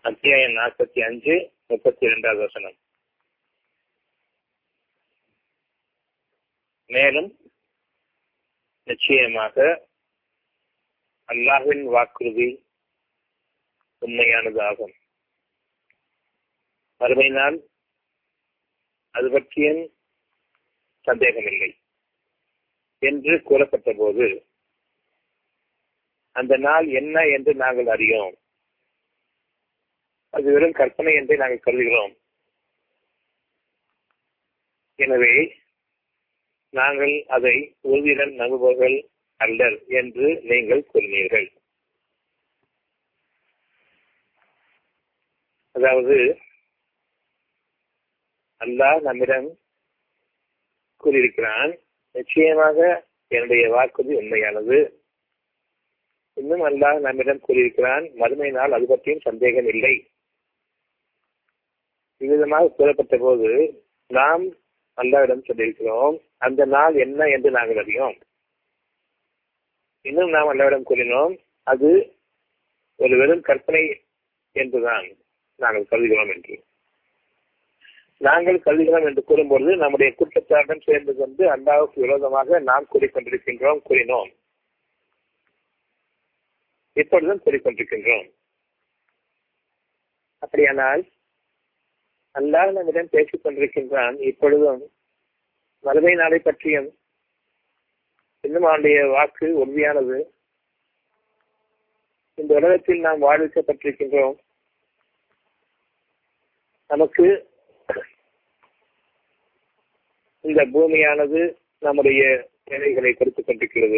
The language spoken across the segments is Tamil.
அத்தியாயம் நாற்பத்தி அஞ்சு முப்பத்தி இரண்டாவது வசனம் மேலும் நிச்சயமாக அல்லாஹின் வாக்குறுதி உண்மையானது ஆகும் மறுமை நாள் அது பற்றியும் சந்தேகமில்லை என்று கூறப்பட்ட போது அந்த நாள் என்ன என்று நாங்கள் அறியோம் அது வெறும் கற்பனை என்றே நாங்கள் கருதுகிறோம் எனவே நாங்கள் அதை உறுதியுடன் நம்புபவர்கள் அல்லர் என்று நீங்கள் கூறினீர்கள் அதாவது அல்லாஹ் நம்மிடம் கூறியிருக்கிறான் நிச்சயமாக என்னுடைய வாக்குறுதி உண்மையானது இன்னும் அல்லாஹ் நம்மிடம் கூறியிருக்கிறான் மறுமை நாள் அது பற்றியும் சந்தேகம் இல்லை இவ்விதமாக கூறப்பட்ட போது நாம் அல்லாவிடம் சொல்லியிருக்கிறோம் அந்த நாள் என்ன என்று நாங்கள் அறியோம் இன்னும் நாம் அல்லாவிடம் கூறினோம் அது ஒரு வெறும் கற்பனை என்றுதான் நாங்கள் கருதுகிறோம் என்று நாங்கள் கருதுகிறோம் என்று கூறும்பொழுது நம்முடைய குற்றச்சாட்டம் சேர்ந்து கொண்டு அல்லாவுக்கு விரோதமாக நாம் கூறிக்கொண்டிருக்கின்றோம் கூறினோம் இப்பொழுதும் கூறிக்கொண்டிருக்கின்றோம் அப்படியானால் அல்லாஹ் நம்மிடம் பேசிக் கொண்டிருக்கின்றான் இப்பொழுதும் மறுமை நாளை பற்றியும் இன்னும் அவனுடைய வாக்கு உறுதியானது இந்த உலகத்தில் நாம் வாழ்விக்கப்பட்டிருக்கின்றோம் நமக்கு இந்த பூமியானது நம்முடைய தேவைகளை கொடுத்துக் கொண்டிருக்கிறது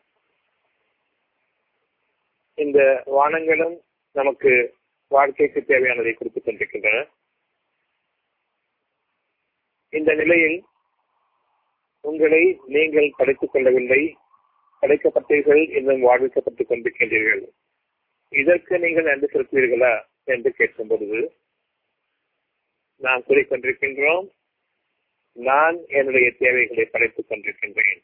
இந்த வானங்களும் நமக்கு வாழ்க்கைக்கு தேவையானதை கொடுத்துக் கொண்டிருக்கின்றன இந்த நிலையில் உங்களை நீங்கள் படைத்துக் கொள்ளவில்லை படைக்கப்பட்டீர்கள் இன்னும் வாழ்விக்கப்பட்டுக் கொண்டிருக்கின்றீர்கள் இதற்கு நீங்கள் நன்றி செலுத்துவீர்களா என்று கேட்கும் பொழுது நாம் கூறிக்கொண்டிருக்கின்றோம் நான் என்னுடைய தேவைகளை படைத்துக் கொண்டிருக்கின்றேன்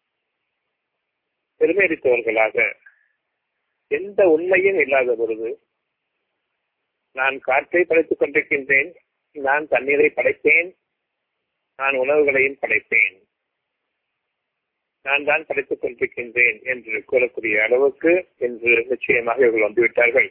பெருமையடித்தவர்களாக எந்த உண்மையும் இல்லாத பொழுது நான் காற்றை படைத்துக் கொண்டிருக்கின்றேன் நான் தண்ணீரை படைத்தேன் நான் உணவுகளையும் படைத்தேன் நான் தான் படைத்துக் கொண்டிருக்கின்றேன் என்று கூறக்கூடிய அளவுக்கு என்று நிச்சயமாக இவர்கள் வந்துவிட்டார்கள்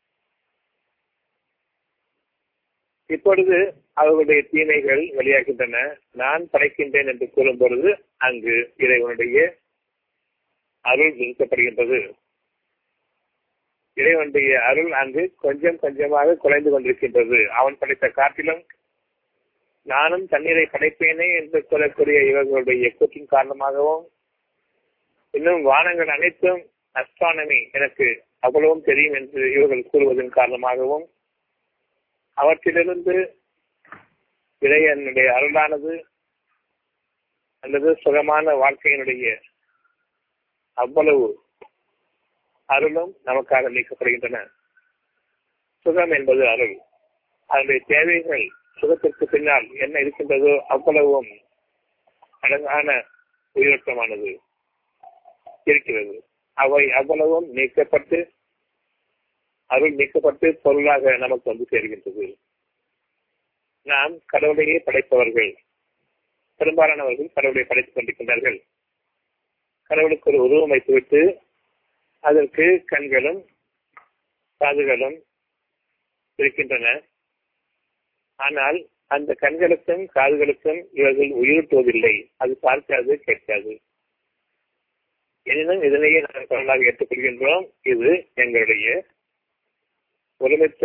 இப்பொழுது அவர்களுடைய தீமைகள் வெளியாகின்றன நான் படைக்கின்றேன் என்று கூறும் பொழுது அங்கு இறைவனுடைய அருள் நிறுத்தப்படுகின்றது இறைவனுடைய அருள் அங்கு கொஞ்சம் கொஞ்சமாக குறைந்து கொண்டிருக்கின்றது அவன் படைத்த காட்டிலும் நானும் தண்ணீரை படைப்பேனே என்று சொல்லக்கூடிய இவர்களுடைய கூற்றின் காரணமாகவும் இன்னும் வானங்கள் அனைத்தும் அஸ்ட்ரானமி எனக்கு அவ்வளவும் தெரியும் என்று இவர்கள் கூறுவதன் காரணமாகவும் அவற்றிலிருந்து இறையனுடைய அருளானது அல்லது சுகமான வாழ்க்கையினுடைய அவ்வளவு அருளும் நமக்காக நீக்கப்படுகின்றன சுகம் என்பது அருள் அதனுடைய தேவைகள் சுகத்திற்கு பின்னால் என்ன இருக்கின்றதோ அவ்வளவும் அழகான உயிரோட்டமானது இருக்கிறது அவை அவ்வளவும் நீக்கப்பட்டு அருள் நீக்கப்பட்டு பொருளாக நமக்கு வந்து சேர்கின்றது நாம் கடவுளையே படைப்பவர்கள் பெரும்பாலானவர்கள் கடவுளை படைத்துக் கொண்டிருக்கின்றார்கள் கடவுளுக்கு ஒரு உருவம் வைத்துவிட்டு அதற்கு கண்களும் காதுகளும் இருக்கின்றன ஆனால் அந்த கண்களுக்கும் காதுகளுக்கும் இவர்கள் உயிரிட்டுவதில்லை அது பார்க்காது கேட்காது எனினும் இதனையே நாங்கள் கடவுளாக ஏற்றுக்கொள்கின்றோம் இது எங்களுடைய ஒருமித்த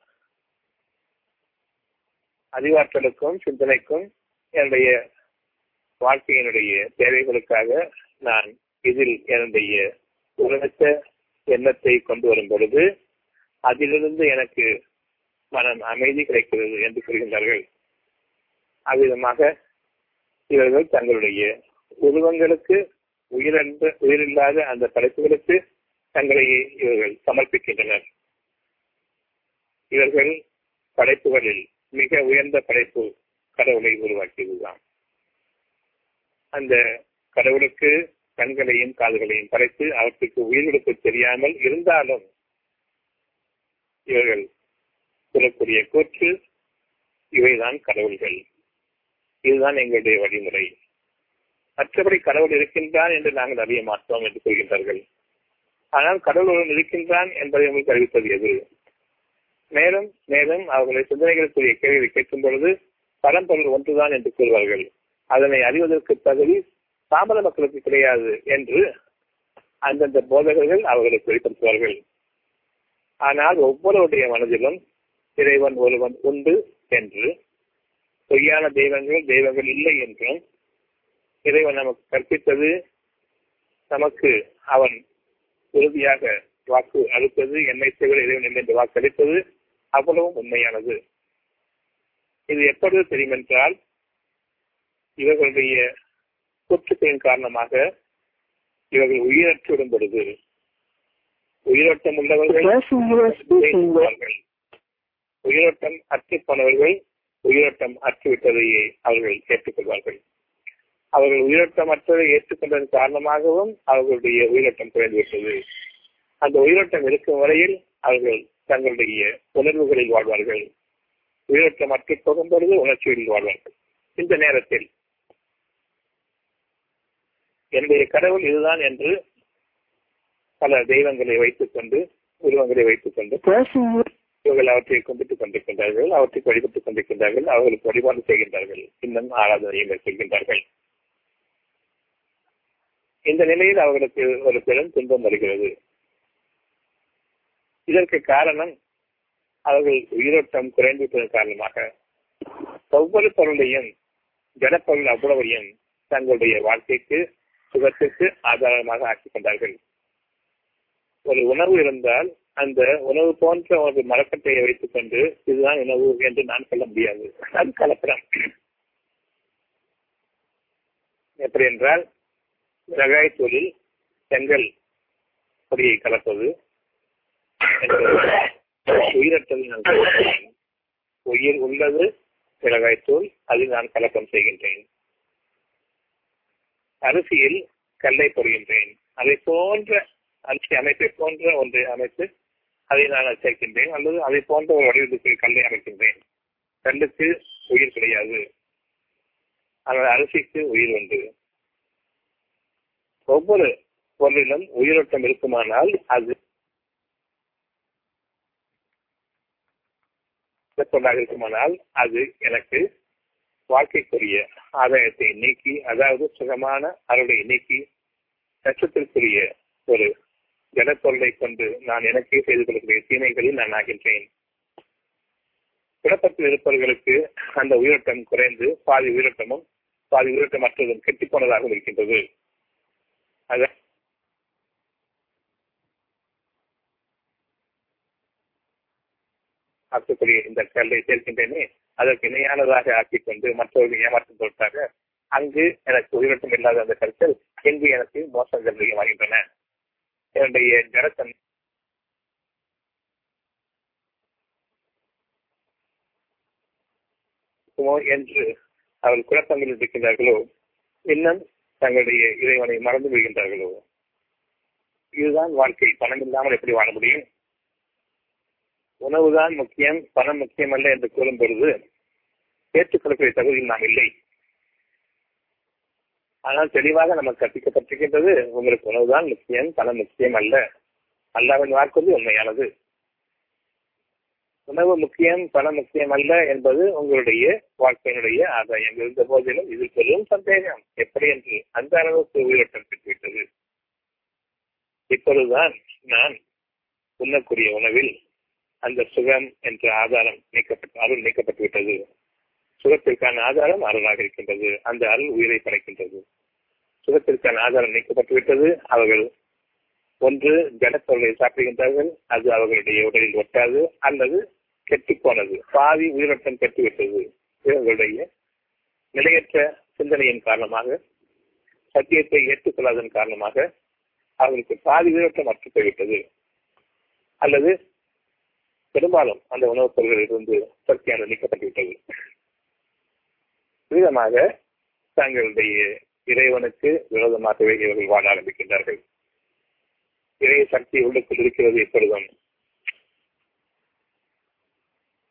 அறிவாற்றலுக்கும் சிந்தனைக்கும் என்னுடைய வாழ்க்கையினுடைய தேவைகளுக்காக நான் இதில் என்னுடைய ஒருமித்த எண்ணத்தை கொண்டு வரும் பொழுது அதிலிருந்து எனக்கு மனம் அமைதி கிடைக்கிறது என்று கூறுகின்றார்கள் அவ்விதமாக இவர்கள் தங்களுடைய உருவங்களுக்கு உயிரன்ற உயிரில்லாத அந்த படைப்புகளுக்கு தங்களை இவர்கள் சமர்ப்பிக்கின்றனர் இவர்கள் படைப்புகளில் மிக உயர்ந்த படைப்பு கடவுளை உருவாக்கியதுதான் அந்த கடவுளுக்கு கண்களையும் காதுகளையும் படைத்து அவற்றுக்கு உயிரிழப்பு தெரியாமல் இருந்தாலும் இவர்கள் சொல்லக்கூடிய கூற்று இவைதான் கடவுள்கள் இதுதான் எங்களுடைய வழிமுறை மற்றபடி கடவுள் இருக்கின்றான் என்று நாங்கள் அறிய மாட்டோம் என்று சொல்கின்றார்கள் ஆனால் கடவுளுடன் இருக்கின்றான் என்பதை உங்களுக்கு அறிவித்தது எது மேலும் மேலும் அவர்களை சிந்தனைகளுக்குரிய கேள்வியை கேட்கும் பொழுது பரம்பொருள் ஒன்றுதான் என்று கூறுவார்கள் அதனை அறிவதற்கு தகுதி தாமத மக்களுக்கு கிடையாது என்று அந்தந்த போதகர்கள் அவர்களுக்கு வெளிப்படுத்துவார்கள் ஆனால் ஒவ்வொருவருடைய மனதிலும் இறைவன் ஒருவன் உண்டு என்று பொய்யான தெய்வங்கள் தெய்வங்கள் இல்லை என்றும் இறைவன் நமக்கு கற்பித்தது நமக்கு அவன் உறுதியாக வாக்கு அளித்தது என்னை தவிர இறைவன் இல்லை என்று வாக்கு அளித்தது அவ்வளவும் உண்மையானது இது எப்பொழுது தெரியும் என்றால் இவர்களுடைய கூற்றுக்களின் காரணமாக இவர்கள் உயிரற்று விடும் பொழுது உயிரோட்டம் உள்ளவர்கள் உயிரோட்டம் அற்று போனவர்கள் உயிரோட்டம் அற்றுவிட்டதையே அவர்கள் ஏற்றுக்கொள்வார்கள் அவர்கள் உயிரோட்டம் அற்றதை ஏற்றுக்கொண்டதன் காரணமாகவும் அவர்களுடைய உயிரோட்டம் குறைந்துவிட்டது அந்த உயிரோட்டம் இருக்கும் வரையில் அவர்கள் தங்களுடைய உணர்வுகளில் வாழ்வார்கள் உயிரோட்டம் அற்று போகும் பொழுது உணர்ச்சிகளில் வாழ்வார்கள் இந்த நேரத்தில் என்னுடைய கடவுள் இதுதான் என்று பல தெய்வங்களை வைத்துக் கொண்டு உருவங்களை வைத்துக் கொண்டு இவர்கள் அவற்றை கும்பிட்டுக் கொண்டிருக்கின்றார்கள் அவற்றை வழிபட்டுக் கொண்டிருக்கின்றார்கள் அவர்களுக்கு வழிபாடு செய்கின்றார்கள் இன்னும் ஆராதனையை மேற்கொள்கின்றார்கள் இந்த நிலையில் அவர்களுக்கு ஒரு பெரும் துன்பம் வருகிறது இதற்கு காரணம் அவர்கள் உயிரோட்டம் குறைந்துவிட்டதன் காரணமாக ஒவ்வொரு பொருளையும் ஜனப்பொருள் அவ்வளவையும் தங்களுடைய வாழ்க்கைக்கு சுகத்துக்கு ஆதாரமாக ஆக்கிக் கொண்டார்கள் ஒரு உணவு இருந்தால் அந்த உணவு போன்ற ஒரு மரக்கட்டையை வைத்துக் கொண்டு இதுதான் உணவு என்று நான் சொல்ல முடியாது அது கலப்படம் எப்படி என்றால் மிளகாய் தூளில் செங்கல் பொடியை கலப்பது உயிரற்றதை நான் கலக்கிறேன் உயிர் உள்ளது மிளகாய் தூள் அதில் நான் கலக்கம் செய்கின்றேன் அரிசியில் கல்லை பொறுகின்றேன் அதை போன்ற அரிசி அமைப்பை போன்ற ஒன்றை அமைத்து அதை நான் சேர்க்கின்றேன் அல்லது அதை போன்ற ஒரு வடிவத்துக்கு கல்லை அமைக்கின்றேன் கல்லுக்கு உயிர் கிடையாது ஆனால் அரிசிக்கு உயிர் உண்டு ஒவ்வொரு பொருளிலும் உயிரோட்டம் இருக்குமானால் அது பொருளாக இருக்குமானால் அது எனக்கு வாழ்க்கைக்குரிய ஆதாயத்தை நீக்கி அதாவது சுகமான அருளை நீக்கி லட்சத்திற்குரிய ஒரு ஜனப்பொருளை கொண்டு நான் எனக்கே செய்து கொள்ளக்கூடிய தீமைகளில் நான் ஆகின்றேன் குழப்பத்தில் இருப்பவர்களுக்கு அந்த உயிரோட்டம் குறைந்து பாதி உயிரோட்டமும் பாதி உயிரோட்டம் மற்றதும் கெட்டிப் போனதாகவும் இருக்கின்றது அத ஆக்கக்கூடிய இந்த கல்லை சேர்க்கின்றேனே அதற்கு இணையானதாக ஆக்கிக் கொண்டு மற்றவர்கள் ஏமாற்றும் பொருட்டாக அங்கு எனக்கு உயிரோட்டம் இல்லாத அந்த கற்கள் எங்கு எனக்கு மோசங்கள் அதிகமாகின்றன என்னுடைய ஜனத்தன் என்று அவர்கள் குழப்பங்களில் இருக்கின்றார்களோ இன்னும் தங்களுடைய இறைவனை மறந்து விடுகின்றார்களோ இதுதான் வாழ்க்கை பணம் இல்லாமல் எப்படி வாழ முடியும் உணவுதான் முக்கியம் பணம் முக்கியம் அல்ல என்று கூறும் பொழுது ஏற்றுக்கொள்ளக்கூடிய தகுதியில் நாம் இல்லை ஆனால் தெளிவாக நமக்கு கற்பிக்கப்பட்டிருக்கின்றது உங்களுக்கு உணவுதான் முக்கியம் பணம் முக்கியம் அல்ல அல்லாவின் வாக்குறுதி உண்மையானது உணவு முக்கியம் பணம் முக்கியம் அல்ல என்பது உங்களுடைய வாழ்க்கையினுடைய ஆதாயம் இருந்த போதிலும் இது பெரும் சந்தேகம் எப்படி என்று அந்த அளவுக்கு உயிரோட்டம் பெற்றுவிட்டது இப்பொழுதுதான் நான் உண்ணக்கூடிய உணவில் அந்த சுகம் என்ற ஆதாரம் நீக்கப்பட்டு அருள் நீக்கப்பட்டு விட்டது சுகத்திற்கான ஆதாரம் அருளாக இருக்கின்றது அந்த அருள் உயிரை படைக்கின்றது சுகத்திற்கான ஆதாரம் நீக்கப்பட்டு விட்டது அவர்கள் ஒன்று ஜனப்பொருளை சாப்பிடுகின்றார்கள் அது அவர்களுடைய உடலில் ஒட்டாது அல்லது கெட்டு போனது பாதி உயிரோட்டம் கெட்டுவிட்டது இவர்களுடைய நிலையற்ற சிந்தனையின் காரணமாக சத்தியத்தை ஏற்றுக்கொள்ளாதன் காரணமாக அவர்களுக்கு பாதி உயிரோட்டம் அற்று போய்விட்டது அல்லது பெரும்பாலும் அந்த உணவுப் பொருள்களிலிருந்து சக்தியான நீக்கப்பட்டுவிட்டது விதமாக தங்களுடைய இறைவனுக்கு விரோதமாகவே இவர்கள் வாழ ஆரம்பிக்கின்றார்கள் இறைய சக்தி உள்ளுக்குள் இருக்கிறது எப்பொழுதும்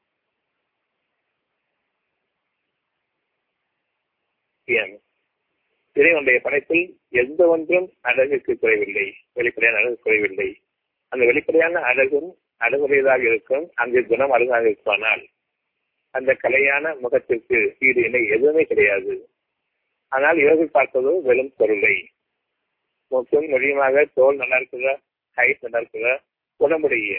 முக்கியம் இறைவனுடைய படைப்பில் எந்த ஒன்றும் அழகுக்கு குறைவில்லை வெளிப்படையான அழகு குறைவில்லை அந்த வெளிப்படையான அழகும் அழகுடையதாக இருக்கும் அங்கு குணம் அழகாக இருக்குமானால் அந்த கலையான முகத்திற்கு ஈடு இணை எதுவுமே கிடையாது ஆனால் இவர்கள் பார்ப்பதோ வெறும் பொருளை முற்றும் மொழியுமாக தோல் நல்லா இருக்குதா ஹைட் நல்லா இருக்குதா உடம்புடைய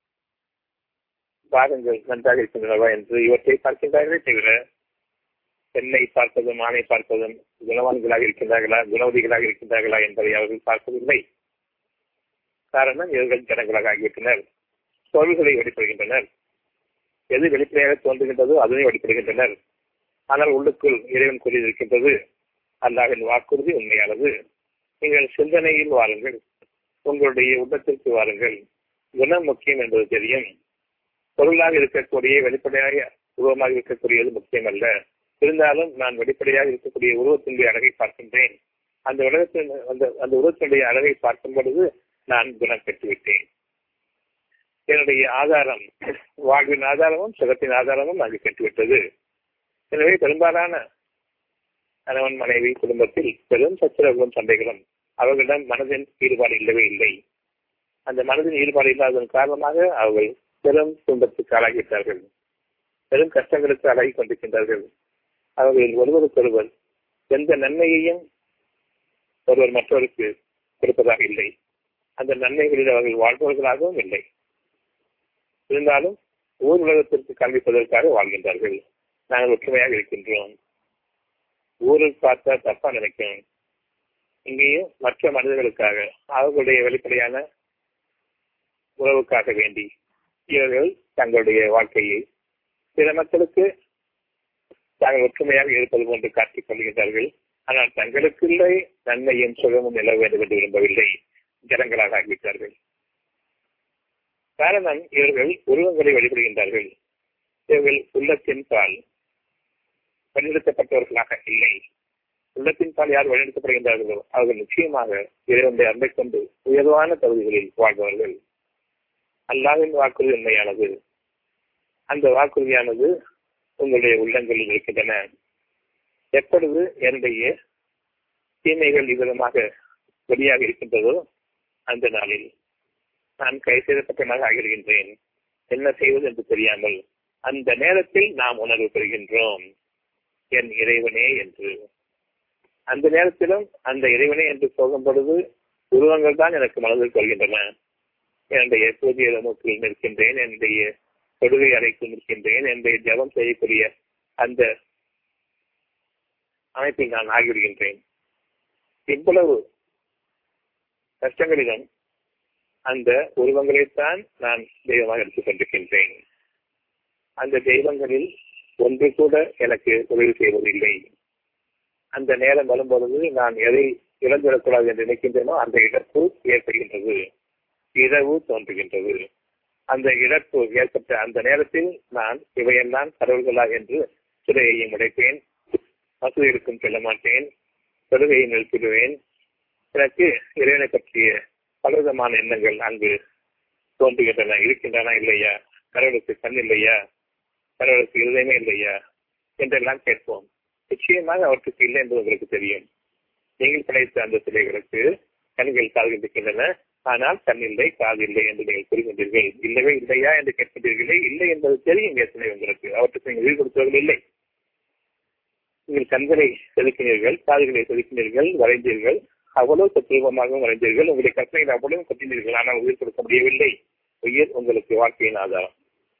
பாகங்கள் நன்றாக இருக்கின்றனவா என்று இவற்றை பார்க்கின்றார்களே தவிர பெண்ணை பார்ப்பதும் ஆணை பார்ப்பதும் குணவான்களாக இருக்கின்றார்களா குணவதிகளாக இருக்கின்றார்களா என்பதை அவர்கள் பார்ப்பதில்லை காரணம் இவர்கள் ஜனங்களாக ஆகிவிட்டனர் பொருள்களை வெளிப்படுகின்றனர் எது வெளிப்படையாக தோன்றுகின்றதோ அதனை வெளிப்படுகின்றனர் ஆனால் உள்ளுக்குள் இறைவன் கூறியிருக்கின்றது அல்லாவின் வாக்குறுதி உண்மையானது நீங்கள் சிந்தனையில் வாருங்கள் உங்களுடைய உள்ளத்திற்கு வாருங்கள் குணம் முக்கியம் என்பது தெரியும் பொருளாக இருக்கக்கூடிய வெளிப்படையாக உருவமாக இருக்கக்கூடியது முக்கியம் அல்ல இருந்தாலும் நான் வெளிப்படையாக இருக்கக்கூடிய உருவத்தினுடைய அழகை பார்க்கின்றேன் அந்த உலகத்தின் அந்த அந்த உருவத்தினுடைய அழகை பார்க்கும் பொழுது நான் குணம் பெற்றுவிட்டேன் என்னுடைய ஆதாரம் வாழ்வின் ஆதாரமும் சுகத்தின் ஆதாரமும் அங்கு கெட்டுவிட்டது எனவே பெரும்பாலான கணவன் மனைவி குடும்பத்தில் பெரும் சச்சரவுகளும் சண்டைகளும் அவர்களிடம் மனதின் ஈடுபாடு இல்லவே இல்லை அந்த மனதின் ஈடுபாடு இல்லாததன் காரணமாக அவர்கள் பெரும் துன்பத்துக்கு ஆளாகிவிட்டார்கள் பெரும் கஷ்டங்களுக்கு ஆளாகி கொண்டிருக்கின்றார்கள் அவர்கள் ஒருவருக்கொருவர் எந்த நன்மையையும் ஒருவர் மற்றவருக்கு கொடுப்பதாக இல்லை அந்த நன்மைகளில் அவர்கள் வாழ்பவர்களாகவும் இல்லை இருந்தாலும் ஊர் உலகத்திற்கு காண்பிப்பதற்காக வாழ்கின்றார்கள் நாங்கள் ஒற்றுமையாக இருக்கின்றோம் ஊரில் பார்த்தா தப்பா நினைக்கும் இங்கேயும் மற்ற மனிதர்களுக்காக அவர்களுடைய வெளிப்படையான உறவுக்காக வேண்டி இவர்கள் தங்களுடைய வாழ்க்கையை பிற மக்களுக்கு தாங்கள் ஒற்றுமையாக இருப்பது போன்று காட்டிக் கொள்கின்றார்கள் ஆனால் தங்களுக்குள்ளே நன்மையும் சுகமும் நிலவ வேண்டும் என்று விரும்பவில்லை ஜனங்களாக ஆகிவிட்டார்கள் காரணம் இவர்கள் உருவங்களை வழிபடுகின்றார்கள் இவர்கள் உள்ளத்தின் பால் வழிநடத்தப்பட்டவர்களாக இல்லை உள்ளத்தின் பால் யார் வழிநடத்தப்படுகின்றார்களோ அவர்கள் நிச்சயமாக இறைவனுடைய அன்பை கொண்டு உயர்வான பகுதிகளில் வாழ்பவர்கள் அல்லாவின் வாக்குறுதி உண்மையானது அந்த வாக்குறுதியானது உங்களுடைய உள்ளங்களில் இருக்கின்றன எப்பொழுது என்னுடைய தீமைகள் விதமாக வெளியாக இருக்கின்றதோ அந்த நாளில் நான் கை செய்தப்பட்டனாக ஆகிவிடுகின்றேன் என்ன செய்வது என்று தெரியாமல் அந்த நேரத்தில் நாம் உணர்வு பெறுகின்றோம் என் இறைவனே என்று அந்த நேரத்திலும் அந்த இறைவனே என்று போகும் பொழுது உருவங்கள் தான் எனக்கு மனதில் கொள்கின்றன என்னுடைய பூஜ்ய நோக்கில் நிற்கின்றேன் என்னுடைய தொடுகை அறைக்குள் நிற்கின்றேன் என்னுடைய ஜபம் செய்யக்கூடிய அந்த அமைப்பில் நான் ஆகிவிடுகின்றேன் இவ்வளவு கஷ்டங்களிலும் அந்த உருவங்களைத்தான் நான் தெய்வமாக எடுத்துக் கொண்டிருக்கின்றேன் அந்த தெய்வங்களில் ஒன்று கூட எனக்கு உதவி செய்வதில்லை அந்த நேரம் வரும்பொழுது நான் எதை இழந்துவிடக்கூடாது என்று நினைக்கின்றனோ அந்த இழப்பு ஏற்படுகின்றது இரவு தோன்றுகின்றது அந்த இழப்பு ஏற்பட்ட அந்த நேரத்தில் நான் இவையெல்லாம் கடவுள்களா என்று சிறையையும் உடைப்பேன் மசூதிகளுக்கும் செல்ல மாட்டேன் தொழுகையை நிறுத்திடுவேன் எனக்கு இறைவனை பற்றிய பலவிதமான எண்ணங்கள் அங்கு தோன்றுகின்றன இருக்கின்றன இல்லையா கடவுளுக்கு கண் இல்லையா கடவுளுக்கு இருதயமே இல்லையா என்றெல்லாம் கேட்போம் நிச்சயமாக அவற்றுக்கு இல்லை என்று உங்களுக்கு தெரியும் நீங்கள் படைத்த அந்த சிலைகளுக்கு கண்கள் காதுகள் இருக்கின்றன ஆனால் கண் இல்லை காது இல்லை என்று நீங்கள் கூறுகின்றீர்கள் இல்லவே இல்லையா என்று கேட்கின்றீர்களே இல்லை என்பது தெரியும் ஏற்கனவே உங்களுக்கு அவற்றுக்கு நீங்கள் உயிர் கொடுத்தவர்கள் இல்லை நீங்கள் கண்களை செதுக்கினீர்கள் காதுகளை செதுக்கினீர்கள் வரைந்தீர்கள் அவ்வளவு தத்துவமாகவும் வரைந்தீர்கள் உங்களுடைய கற்பனையில் அவ்வளவு கட்டினீர்கள் ஆனால் உயிர் கொடுக்க முடியவில்லை உயிர் உங்களுக்கு வாழ்க்கையின் ஆதாரம்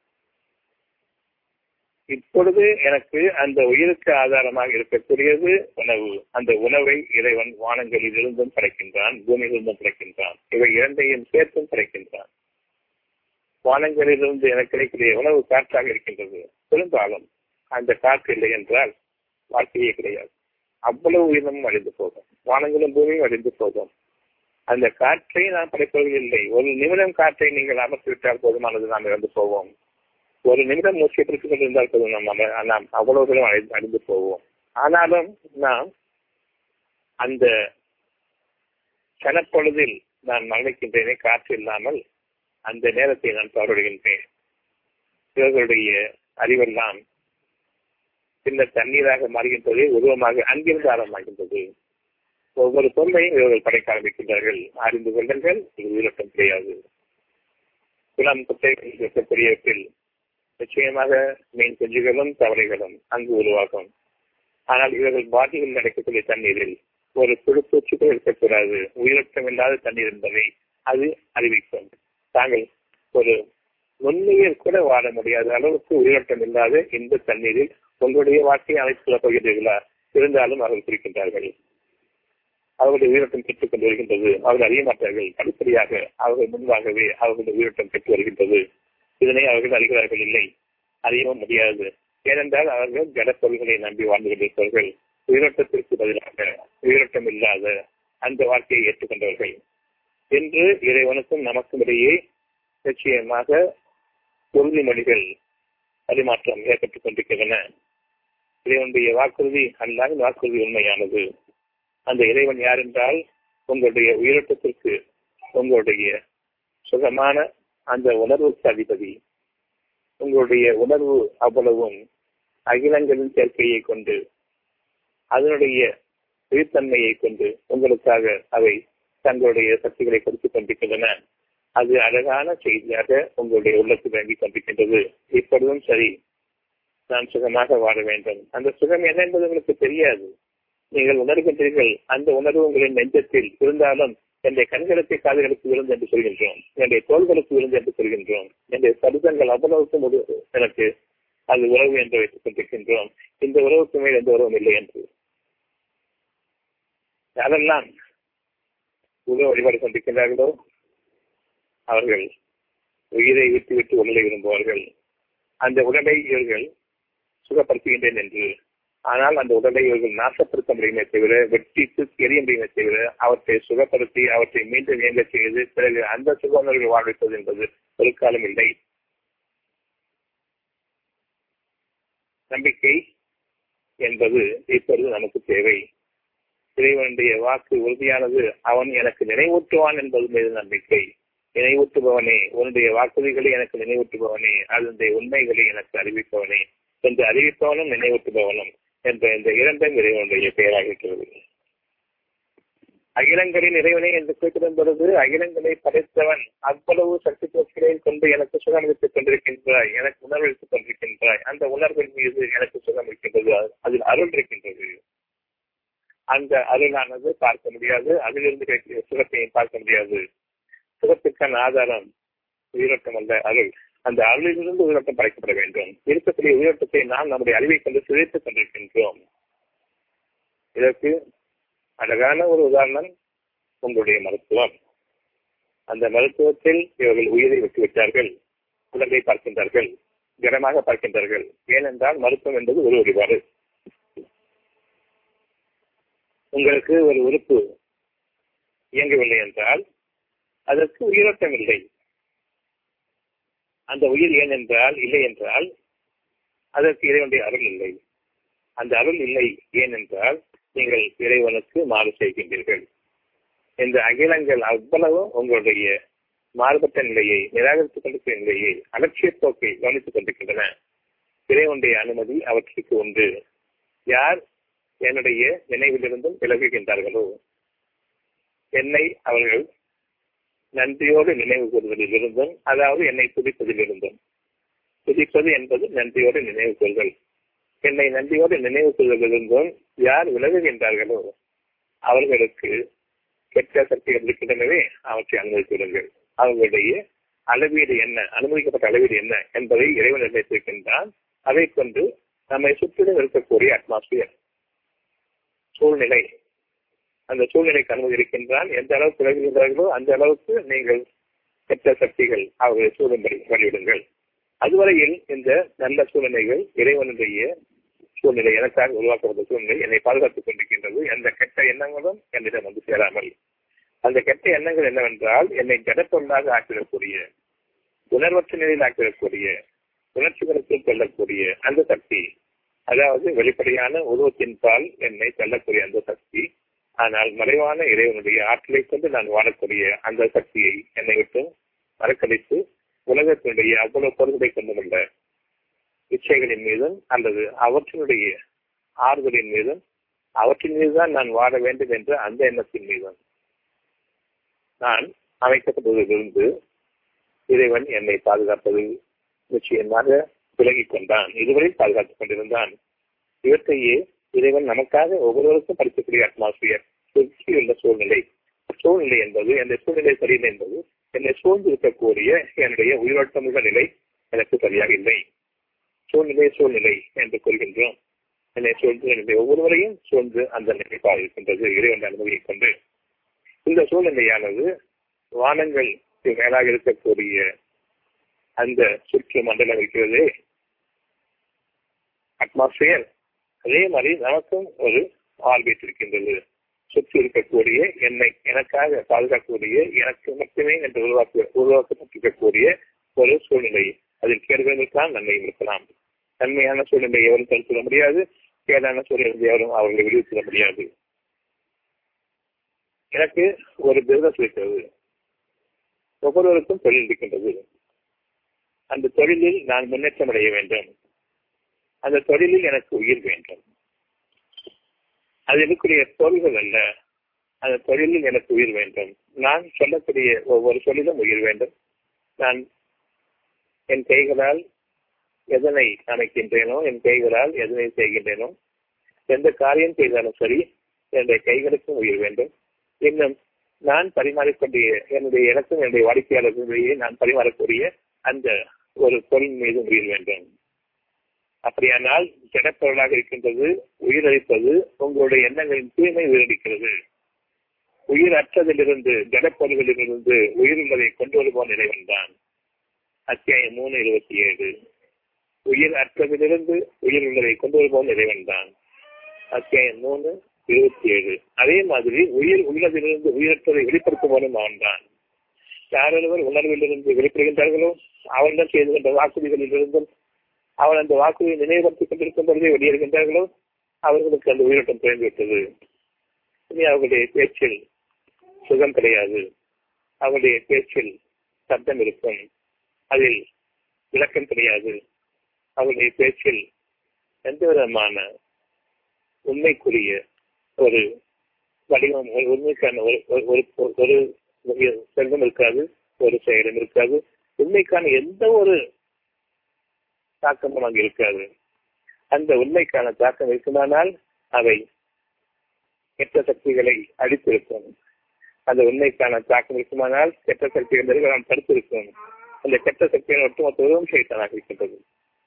இப்பொழுது எனக்கு அந்த உயிருக்கு ஆதாரமாக இருக்கக்கூடியது உணவு அந்த உணவை இறைவன் வானங்களில் இருந்தும் படைக்கின்றான் பூமியிலிருந்தும் படைக்கின்றான் இவை இரண்டையும் சேர்த்தும் படைக்கின்றான் வானங்களிலிருந்து எனக்கு கிடைக்கிற உணவு காற்றாக இருக்கின்றது பெரும்பாலும் அந்த காற்று இல்லை என்றால் வாழ்க்கையே கிடையாது அவ்வளவு உயிரினமும் அழிந்து போகும் வானங்களும் பூமியும் அழிந்து போகும் அந்த காற்றை நாம் படைப்பவர்கள் இல்லை ஒரு நிமிடம் காற்றை நீங்கள் அமர்த்திவிட்டால் போதுமானது நாம் இறந்து போவோம் ஒரு நிமிடம் மூச்சை பிடித்துக் கொண்டிருந்தால் போதும் நம்ம நாம் அவ்வளவு தூரம் அழி அழிந்து போவோம் ஆனாலும் நாம் அந்த கனப்பொழுதில் நான் மரணிக்கின்றேனே காற்று இல்லாமல் அந்த நேரத்தை நான் தவறுகின்றேன் இவர்களுடைய அறிவெல்லாம் பின்னர் தண்ணீராக மாறுகின்றது உருவமாக அங்கிருந்து ஆரம்பமாகின்றது ஒவ்வொரு பொருளையும் இவர்கள் படைக்க ஆரம்பிக்கின்றார்கள் அறிந்து கொள்ளுங்கள் இது உயிரோட்டம் கிடையாது குளம் குட்டைகள் இருக்கக்கூடியவற்றில் நிச்சயமாக மீன் குஞ்சுகளும் தவளைகளும் அங்கு உருவாகும் ஆனால் இவர்கள் பாட்டியில் நடக்கக்கூடிய தண்ணீரில் ஒரு புழு பூச்சிகள் இருக்கக்கூடாது உயிரோட்டம் இல்லாத தண்ணீர் என்பதை அது அறிவிக்கும் தாங்கள் ஒரு உண்மையில் கூட வாழ முடியாத அளவுக்கு உயிரோட்டம் இல்லாத இந்த தண்ணீரில் உங்களுடைய வாழ்க்கையை அழைத்துக் கொள்ளப் போகிறீர்களா இருந்தாலும் அவர்கள் குறிக்கின்றார்கள் அவர்களுடைய உயிரோட்டம் பெற்றுக் கொண்டு வருகின்றது அவர்கள் அறிய மாட்டார்கள் படிப்படியாக அவர்கள் முன்பாகவே அவர்களுடைய உயிரோட்டம் பெற்று வருகின்றது இதனை அவர்கள் அறிகிறார்கள் இல்லை அறியவும் முடியாது ஏனென்றால் அவர்கள் ஜடப்பொருள்களை நம்பி வாழ்ந்து கொண்டிருப்பவர்கள் உயிரோட்டத்திற்கு பதிலாக உயிரோட்டம் இல்லாத அந்த வாழ்க்கையை ஏற்றுக்கொண்டவர்கள் என்று இறைவனுக்கும் நமக்கும் இடையே நிச்சயமாக உறுதிமொழிகள் பரிமாற்றம் ஏற்பட்டுக் கொண்டிருக்கின்றன இறைவனுடைய வாக்குறுதி அல்லாத வாக்குறுதி உண்மையானது அந்த இறைவன் யார் என்றால் உங்களுடைய உயிரோட்டத்திற்கு உங்களுடைய சுகமான அந்த உணர்வுக்கு அதிபதி உங்களுடைய உணர்வு அவ்வளவும் அகிலங்களின் சேர்க்கையை கொண்டு அதனுடைய உயிர்த்தன்மையை கொண்டு உங்களுக்காக அவை தங்களுடைய சக்திகளை கொடுத்துக் கொண்டிருக்கின்றன அது அழகான செய்தியாக உங்களுடைய உள்ளத்தில் வாங்கிக் கொண்டிருக்கின்றது இப்பொழுதும் சரி நான் சுகமாக வாழ வேண்டும் அந்த சுகம் என்ன என்பது உங்களுக்கு தெரியாது நீங்கள் உணர்கின்றீர்கள் அந்த உணர்வு உங்களின் நெஞ்சத்தில் இருந்தாலும் என்னுடைய கண்களுக்கு காதுகளுக்கு விழுந்து என்று சொல்கின்றோம் என்னுடைய தோள்களுக்கு விழுந்து என்று சொல்கின்றோம் என்னுடைய சருதங்கள் அவ்வளவுக்கும் எனக்கு அது உறவு என்று வைத்துக் கொண்டிருக்கின்றோம் இந்த உறவுக்கு மேல் எந்த உறவும் இல்லை என்று யாரெல்லாம் உலக வழிபாடு கொண்டிருக்கின்றார்களோ அவர்கள் உயிரை விட்டு விட்டு உடலை விரும்புவார்கள் அந்த உடலை இவர்கள் சுகப்படுத்துகின்றேன் என்று ஆனால் அந்த உடலை இவர்கள் நாசப்படுத்த முடியுமே தவிர வெட்டி தூக்கி எறிய முடியுமே தவிர அவற்றை சுகப்படுத்தி அவற்றை மீண்டும் இயங்க செய்து பிறகு அந்த சுக உணர்வுகளை வாழ்விப்பது என்பது ஒரு காலம் இல்லை நம்பிக்கை என்பது இப்பொழுது நமக்கு தேவை இறைவனுடைய வாக்கு உறுதியானது அவன் எனக்கு நினைவூட்டுவான் என்பது மீது நம்பிக்கை நினைவூட்டுபவனே உன்னுடைய வாக்குறுதிகளை எனக்கு நினைவூட்டுபவனே அதனுடைய உண்மைகளை எனக்கு அறிவிப்பவனே என்று அறிவிப்பவனும் நினைவூட்டுபவனும் என்ற இந்த இரண்டும் இறைவனுடைய பெயராக இருக்கிறது அகிலங்களின் இறைவனே என்று குறிப்பிடும் பொழுது அகிலங்களை படைத்தவன் அவ்வளவு சக்தி போக்கிகளை கொண்டு எனக்கு சுகம் அளித்துக் கொண்டிருக்கின்றாய் எனக்கு உணர்வளித்துக் கொண்டிருக்கின்றாய் அந்த உணர்வின் மீது எனக்கு சுகம் இருக்கின்றது அதில் அருள் இருக்கின்றது அந்த அருளானது பார்க்க முடியாது அதிலிருந்து கிடைக்கிற சுகத்தையும் பார்க்க முடியாது சுகத்திற்கான ஆதாரம் உயிரோட்டம் அல்ல அருள் அந்த அருளிலிருந்து உயிரோட்டம் படைக்கப்பட வேண்டும் இருக்கக்கூடிய உயிரோட்டத்தை நாம் நம்முடைய அறிவை கொண்டு சிதைத்துக் கொண்டிருக்கின்றோம் இதற்கு அழகான ஒரு உதாரணம் உங்களுடைய மருத்துவம் அந்த மருத்துவத்தில் இவர்கள் உயிரை விட்டுவிட்டார்கள் உடலை பார்க்கின்றார்கள் கனமாக பார்க்கின்றார்கள் ஏனென்றால் மருத்துவம் என்பது ஒரு வழிபாடு உங்களுக்கு ஒரு உறுப்பு இயங்கவில்லை என்றால் அதற்கு உயிரோட்டம் இல்லை அந்த உயிர் ஏன் என்றால் இல்லை என்றால் அதற்கு இறைவனுடைய அருள் இல்லை அந்த அருள் இல்லை ஏனென்றால் நீங்கள் இறைவனுக்கு மாறு செய்கின்றீர்கள் இந்த அகிலங்கள் அவ்வளவு உங்களுடைய மாறுபட்ட நிலையை நிராகரித்துக் கொண்டிருக்கிற நிலையை அலட்சிய போக்கை கவனித்துக் கொண்டிருக்கின்றன இறைவனுடைய அனுமதி அவற்றுக்கு உண்டு யார் என்னுடைய நினைவிலிருந்தும் விலகுகின்றார்களோ என்னை அவர்கள் நன்றியோடு நினைவு கூறுவதில் இருந்தும் அதாவது என்னை துதிப்பதில் இருந்தும் துதிப்பது என்பது நன்றியோடு நினைவு கூறுதல் என்னை நன்றியோடு நினைவு கூறுவதிலிருந்தும் யார் விலகுகின்றார்களோ அவர்களுக்கு கெட்ட சக்திகள் இருக்கின்றனவே அவற்றை அனுமதித்துவிடுங்கள் அவர்களுடைய அளவீடு என்ன அனுமதிக்கப்பட்ட அளவீடு என்ன என்பதை இறைவன் நிர்ணயித்திருக்கின்றான் அதை கொண்டு நம்மை சுற்றிலும் இருக்கக்கூடிய அட்மாஸ்பியர் சூழ்நிலை அந்த சூழ்நிலைக்கு அனுமதி இருக்கின்றான் எந்த அளவுக்கு விலகுகின்றார்களோ அந்த அளவுக்கு நீங்கள் கெட்ட சக்திகள் அவர்களை சூழும்படி வழிவிடுங்கள் அதுவரையில் இந்த நல்ல சூழ்நிலைகள் இறைவனுடைய சூழ்நிலை எனக்காக உருவாக்கப்பட்ட சூழ்நிலை என்னை பாதுகாத்துக் கொண்டிருக்கின்றது எந்த கெட்ட எண்ணங்களும் என்னிடம் வந்து சேராமல் அந்த கெட்ட எண்ணங்கள் என்னவென்றால் என்னை ஜடப்பொருளாக ஆக்கிடக்கூடிய உணர்வற்ற நிலையில் ஆக்கிடக்கூடிய உணர்ச்சிகளுக்குள் கொள்ளக்கூடிய அந்த சக்தி அதாவது வெளிப்படையான உருவத்தின் பால் என்னை தள்ளக்கூடிய அந்த சக்தி ஆனால் மறைவான இறைவனுடைய ஆற்றலை கொண்டு நான் வாழக்கூடிய அந்த சக்தியை என்னை விட்டு மறக்கடித்து உலகத்தினுடைய அவ்வளவு பொருள்களை கொண்டுள்ள இச்சைகளின் மீதும் அல்லது அவற்றினுடைய ஆறுதலின் மீதும் அவற்றின் மீதுதான் நான் வாழ வேண்டும் என்ற அந்த எண்ணத்தின் மீதும் நான் அமைக்கப்பட்டதிலிருந்து இறைவன் என்னை பாதுகாப்பது நிச்சயமாக விலகிக் கொண்டான் இதுவரை பாதுகாத்துக் கொண்டிருந்தான் இவற்றையே இறைவன் நமக்காக ஒவ்வொருவருக்கும் படிக்கக்கூடிய அட்மாஸ்பியர் சுற்றியுள்ள சூழ்நிலை சூழ்நிலை என்பது அந்த சூழ்நிலை சரியில்லை என்பது என்னை சூழ்ந்து இருக்கக்கூடிய என்னுடைய உயிரோட்டமுள்ள நிலை எனக்கு சரியாக இல்லை சூழ்நிலை சூழ்நிலை என்று கூறுகின்றோம் என்னை சூழ்ந்து என்னுடைய ஒவ்வொருவரையும் சூழ்ந்து அந்த நிலைப்பாக இருக்கின்றது இறைவன் அனுமதியை கொண்டு இந்த சூழ்நிலையானது வானங்கள் மேலாக இருக்கக்கூடிய அந்த சுற்று மண்டலம் இருக்கிறது அட்மாஸ்பியர் அதே மாதிரி நமக்கும் ஒரு ஆர்பிட் இருக்கின்றது சுற்றி இருக்கக்கூடிய என்னை எனக்காக பாதுகாக்கக்கூடிய எனக்கு மட்டுமே என்று உருவாக்க உருவாக்கப்பட்டிருக்கக்கூடிய ஒரு சூழ்நிலை அதில் கேடுகளும் இருக்கலாம் நன்மையும் இருக்கலாம் நன்மையான சூழ்நிலை எவரும் தடுத்துவிட முடியாது கேடான சூழ்நிலை எவரும் அவர்களை விடுவித்துவிட முடியாது எனக்கு ஒரு பிசினஸ் இருக்கிறது ஒவ்வொருவருக்கும் தொழில் இருக்கின்றது அந்த தொழிலில் நான் முன்னேற்றம் அடைய வேண்டும் அந்த தொழிலில் எனக்கு உயிர் வேண்டும் அது இருக்கக்கூடிய பொருள்கள் அல்ல அந்த தொழிலில் எனக்கு உயிர் வேண்டும் நான் சொல்லக்கூடிய ஒவ்வொரு சொல்லிலும் உயிர் வேண்டும் நான் என் கைகளால் எதனை அமைக்கின்றேனோ என் கைகளால் எதனை செய்கின்றேனோ எந்த காரியம் செய்தாலும் சரி என்னுடைய கைகளுக்கும் உயிர் வேண்டும் இன்னும் நான் பரிமாறிக்கொண்டிய என்னுடைய எனக்கும் என்னுடைய வாடிக்கையாளர்களுடைய நான் பரிமாறக்கூடிய அந்த ஒரு பொருள் மீது உயிர் வேண்டும் அப்படியானால் ஜடப்பொருளாக இருக்கின்றது உயிரளிப்பது உங்களுடைய எண்ணங்களின் தூய்மை உயிரளிக்கிறது உயிர் அற்றதிலிருந்து ஜடப்பொருள்களிலிருந்து உயிர் உள்ளதை கொண்டு வருவோம் இறைவன் தான் அத்தியாயம் மூணு இருபத்தி ஏழு உயிர் அற்றதிலிருந்து உயிர் உள்ளதை கொண்டு வருவோம் இறைவன் தான் அத்தியாயம் மூணு இருபத்தி ஏழு அதே மாதிரி உயிர் உள்ளதிலிருந்து உயிரற்றதை வெளிப்படுத்துவோனும் அவன் தான் யாரொருவர் உணர்விலிருந்து வெளிப்படுகின்றார்களோ அவர்கள் செய்துகின்ற வாக்குறுதிகளிலிருந்தும் அவள் அந்த வாக்குறுதியை நினைவுபடுத்திக் கொண்டிருக்கும் பொழுதே வெளியேறுகின்றார்களோ அவர்களுக்கு அந்த உயிரோட்டம் குறைந்துவிட்டது இனி அவர்களுடைய பேச்சில் சுகம் கிடையாது அவருடைய பேச்சில் சப்தம் இருக்கும் அதில் விளக்கம் கிடையாது அவருடைய பேச்சில் எந்த விதமான உண்மைக்குரிய ஒரு வடிவம் ஒரு உண்மைக்கான ஒரு ஒரு ஒரு செல்வம் இருக்காது ஒரு செயலும் இருக்காது உண்மைக்கான எந்த ஒரு தாக்கமும் அங்கு இருக்காது அந்த உண்மைக்கான தாக்கம் இருக்குமானால் அவை கெட்ட சக்திகளை அடித்திருக்கும் அந்த உண்மைக்கான தாக்கம் இருக்குமானால் கெட்ட சக்திகள் நிறுவனம் தடுத்திருக்கும் அந்த கெட்ட சக்திகள் ஒட்டுமொத்த உருவம் செய்தனாக இருக்கின்றது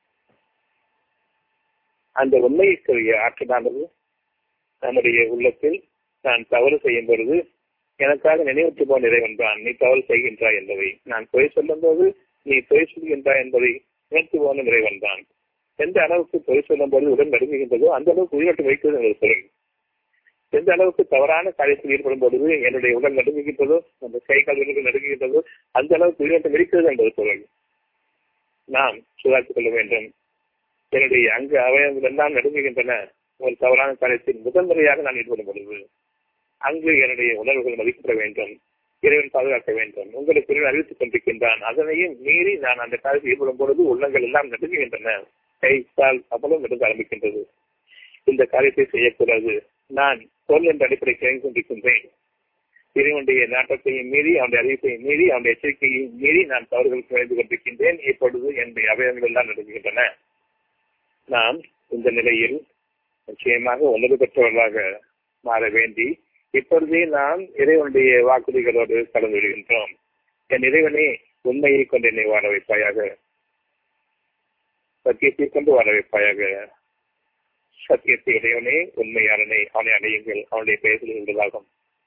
அந்த உண்மைக்குரிய ஆற்றலானது நம்முடைய உள்ளத்தில் நான் தவறு செய்யும் பொழுது எனக்காக நினைவுற்று போன இறைவன் தான் நீ தவறு செய்கின்றாய் என்பதை நான் பொய் சொல்லும் போது நீ பொய் சொல்கின்றாய் என்பதை உணர்த்து போன இறைவன் தான் எந்த அளவுக்கு பொய் சொல்லும் போது உடன் நடுங்குகின்றதோ அந்த அளவுக்கு உயிரோட்டம் வைக்கிறது என்பது பொருள் எந்த அளவுக்கு தவறான காரியத்தில் ஈடுபடும் பொழுது என்னுடைய உடல் நடுங்குகின்றதோ அந்த கை கால்களுக்கு நடுங்குகின்றதோ அந்த அளவுக்கு உயிரோட்டம் இருக்கிறது என்பது பொருள் நாம் சுதாரித்துக் கொள்ள வேண்டும் என்னுடைய அங்கு அவயங்கள் எல்லாம் நடுங்குகின்றன ஒரு தவறான காரியத்தில் முதல் முறையாக நான் ஈடுபடும் பொழுது அங்கு என்னுடைய உணர்வுகள் மதிக்கப்பட வேண்டும் இறைவன் பாதுகாக்க வேண்டும் உங்களுக்கு இறைவன் அறிவித்துக் கொண்டிருக்கின்றான் அதனையும் மீறி நான் அந்த காலத்தில் ஈடுபடும் பொழுது உள்ளங்கள் எல்லாம் நடுங்குகின்றன கை கால் அவ்வளவு நடுங்க ஆரம்பிக்கின்றது இந்த காரியத்தை செய்யக்கூடாது நான் பொருள் என்ற அடிப்படை கிளம்பி கொண்டிருக்கின்றேன் இறைவனுடைய நாட்டத்தையும் மீறி அவனுடைய அறிவிப்பையும் மீறி அவனுடைய எச்சரிக்கையையும் மீறி நான் தவறுகளுக்கு விளைந்து கொண்டிருக்கின்றேன் இப்பொழுது என்னுடைய அவயங்கள் எல்லாம் நடுங்குகின்றன நாம் இந்த நிலையில் நிச்சயமாக உணர்வு பெற்றவர்களாக மாற வேண்டி இப்பொழுதே நாம் இறைவனுடைய வாக்குறுதிகளோடு கலந்து விடுகின்றோம் என் இறைவனே உண்மையை கொண்டு என்னை வாழ வைப்பாயாக சத்தியத்தை கொண்டு வாழ வைப்பாயாக சத்தியத்தை இறைவனே உண்மையாளனை அவனை அடையுங்கள் அவனுடைய பெயர்களில் உள்ளதாகும்